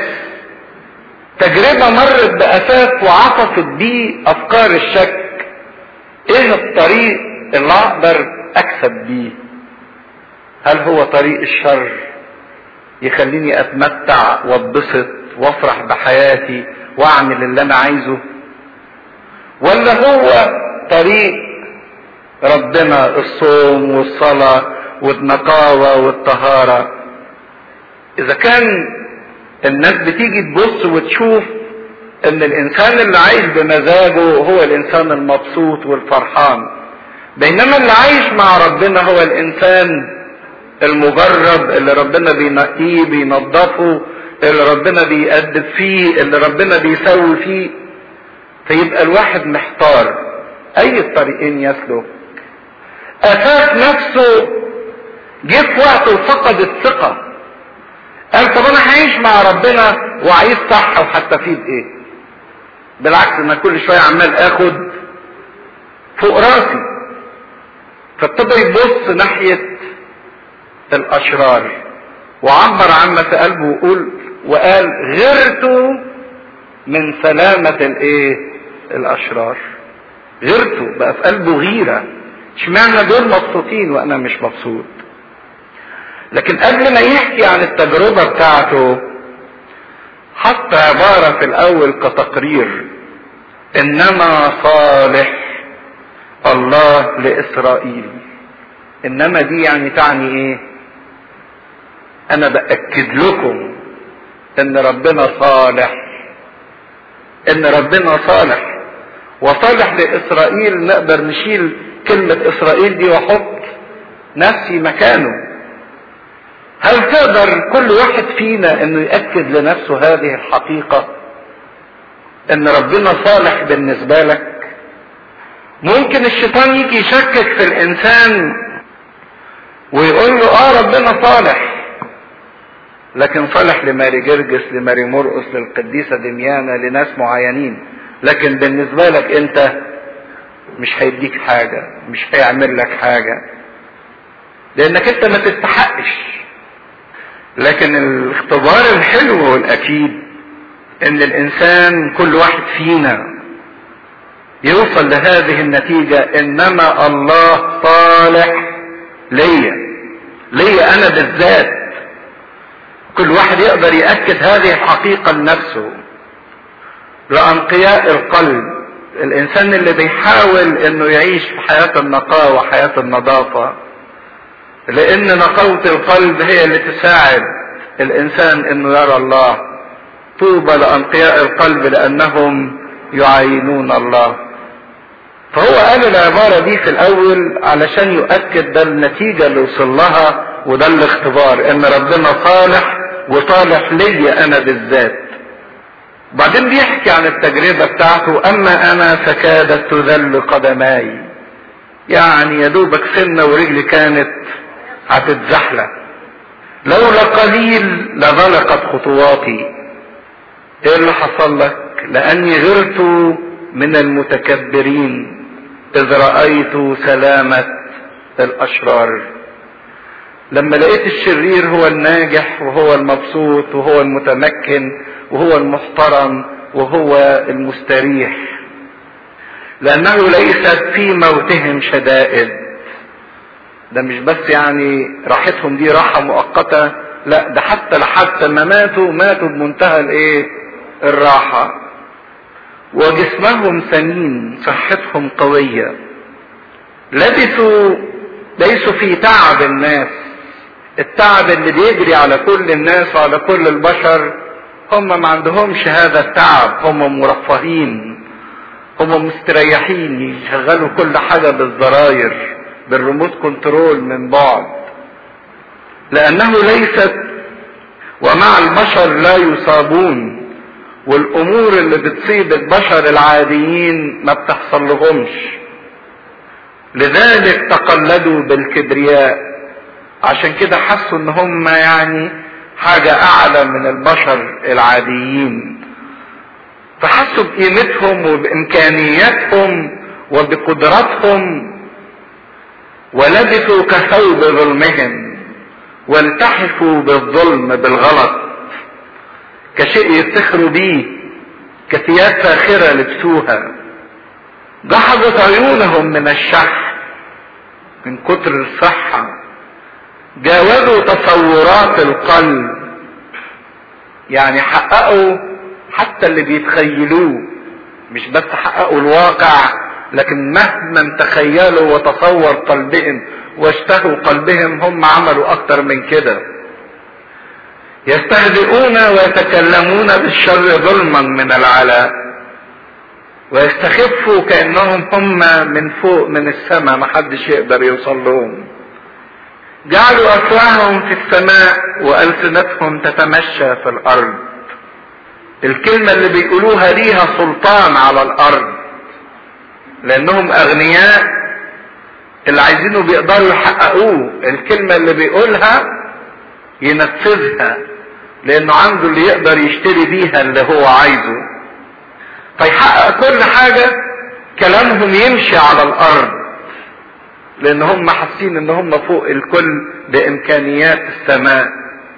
تجربة مرت بأساس وعطفت بيه افكار الشك ايه الطريق اللي اقدر اكسب بيه هل هو طريق الشر يخليني اتمتع واتبسط وافرح بحياتي واعمل اللي انا عايزه ولا هو طريق ربنا الصوم والصلاة والنقاوة والطهارة اذا كان الناس بتيجي تبص وتشوف ان الانسان اللي عايش بمزاجه هو الانسان المبسوط والفرحان بينما اللي عايش مع ربنا هو الانسان المجرب اللي ربنا بينقيه بينظفه اللي ربنا بيأدب فيه اللي ربنا بيسوي فيه فيبقى الواحد محتار اي الطريقين يسلك اساس نفسه جه في وقت وفقد الثقة قال طب انا هعيش مع ربنا وعايز صح وهستفيد ايه بالعكس انا كل شوية عمال اخد فوق راسي فابتدى يبص ناحية الاشرار وعبر عما في قلبه وقول وقال غرت من سلامة الايه الاشرار غيرته بقى في قلبه غيرة اشمعنى دول مبسوطين وانا مش مبسوط لكن قبل ما يحكي عن التجربة بتاعته حط عبارة في الاول كتقرير انما صالح الله لاسرائيل انما دي يعني تعني ايه انا باكد لكم ان ربنا صالح ان ربنا صالح وصالح لاسرائيل نقدر نشيل كلمة اسرائيل دي واحط نفسي مكانه هل تقدر كل واحد فينا انه يأكد لنفسه هذه الحقيقة ان ربنا صالح بالنسبة لك ممكن الشيطان يجي يشكك في الانسان ويقول له اه ربنا صالح لكن صالح لماري جرجس لماري مرقس للقديسة دميانة لناس معينين لكن بالنسبة لك انت مش هيديك حاجة مش هيعمل لك حاجة لانك انت ما تستحقش لكن الاختبار الحلو والاكيد ان الانسان كل واحد فينا يوصل لهذه النتيجة انما الله صالح ليا ليا انا بالذات كل واحد يقدر يأكد هذه الحقيقة لنفسه لأنقياء القلب الإنسان اللي بيحاول إنه يعيش في حياة النقاوة وحياة النظافة لأن نقاوة القلب هي اللي تساعد الإنسان إنه يرى الله طوبى لأنقياء القلب لأنهم يعاينون الله فهو قال العبارة دي في الأول علشان يؤكد ده النتيجة اللي وصل لها وده الاختبار إن ربنا صالح وصالح ليا أنا بالذات بعدين بيحكي عن التجربة بتاعته أما أنا فكادت تذل قدماي يعني يا دوبك سنة ورجلي كانت هتتزحلق لولا قليل لضلقت خطواتي ايه اللي حصل لك لاني غرت من المتكبرين اذ رأيت سلامة الاشرار لما لقيت الشرير هو الناجح وهو المبسوط وهو المتمكن وهو المحترم وهو المستريح لانه ليست في موتهم شدائد ده مش بس يعني راحتهم دي راحة مؤقتة لا ده حتى لحد ما ماتوا ماتوا بمنتهى الايه الراحة وجسمهم سمين صحتهم قوية لبثوا ليسوا في تعب الناس التعب اللي بيجري على كل الناس وعلى كل البشر هم ما عندهمش هذا التعب هم مرفهين هم مستريحين يشغلوا كل حاجة بالزراير بالريموت كنترول من بعد لأنه ليست ومع البشر لا يصابون والأمور اللي بتصيب البشر العاديين ما بتحصل لهمش لذلك تقلدوا بالكبرياء عشان كده حسوا ان هم يعني حاجة اعلى من البشر العاديين فحسوا بقيمتهم وبامكانياتهم وبقدراتهم ولبثوا كثوب ظلمهم والتحفوا بالظلم بالغلط كشيء يفتخروا بيه كثياب فاخرة لبسوها جحظت عيونهم من الشح من كتر الصحة جاوزوا تصورات القلب يعني حققوا حتى اللي بيتخيلوه مش بس حققوا الواقع لكن مهما تخيلوا وتصور قلبهم واشتهوا قلبهم هم عملوا اكتر من كده يستهزئون ويتكلمون بالشر ظلما من العلاء ويستخفوا كانهم هم من فوق من السماء محدش يقدر يوصل لهم جعلوا افواههم في السماء والسنتهم تتمشى في الارض الكلمه اللي بيقولوها ليها سلطان على الارض لانهم اغنياء اللي عايزينه بيقدروا يحققوه الكلمه اللي بيقولها ينفذها لانه عنده اللي يقدر يشتري بيها اللي هو عايزه فيحقق كل حاجه كلامهم يمشي على الارض لان هم حاسين ان هم فوق الكل بامكانيات السماء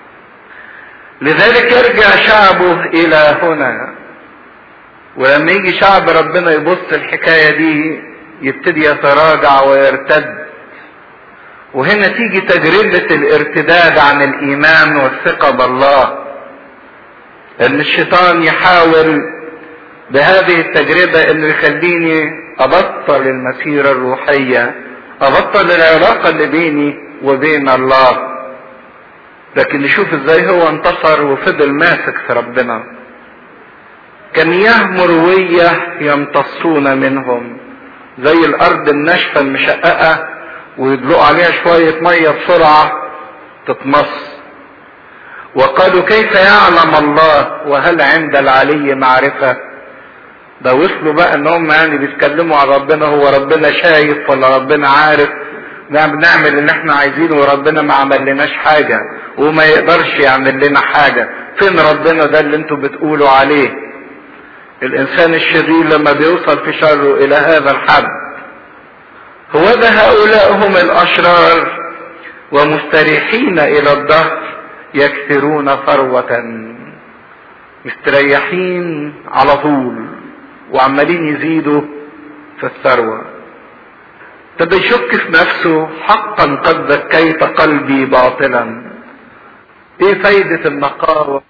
لذلك يرجع شعبه الى هنا ولما يجي شعب ربنا يبص الحكاية دي يبتدي يتراجع ويرتد وهنا تيجي تجربة الارتداد عن الايمان والثقة بالله ان الشيطان يحاول بهذه التجربة انه يخليني ابطل المسيرة الروحية ابطل العلاقة اللي بيني وبين الله لكن نشوف ازاي هو انتصر وفضل ماسك في ربنا كمياه مروية يمتصون منهم زي الارض الناشفة المشققة ويدلقوا عليها شوية مية بسرعة تتمص وقالوا كيف يعلم الله وهل عند العلي معرفة ده وصلوا بقى ان هم يعني بيتكلموا عن ربنا هو ربنا شايف ولا ربنا عارف نعم نعمل اللي احنا عايزينه وربنا ما عمل لناش حاجة وما يقدرش يعمل لنا حاجة فين ربنا ده اللي انتوا بتقولوا عليه الانسان الشرير لما بيوصل في شره الى هذا الحد هو ده هؤلاء هم الاشرار ومستريحين الى الدهر يكثرون ثروة مستريحين على طول وعمالين يزيدوا في الثروة طب يشك في نفسه حقا قد ذكيت قلبي باطلا ايه فايدة النقاوة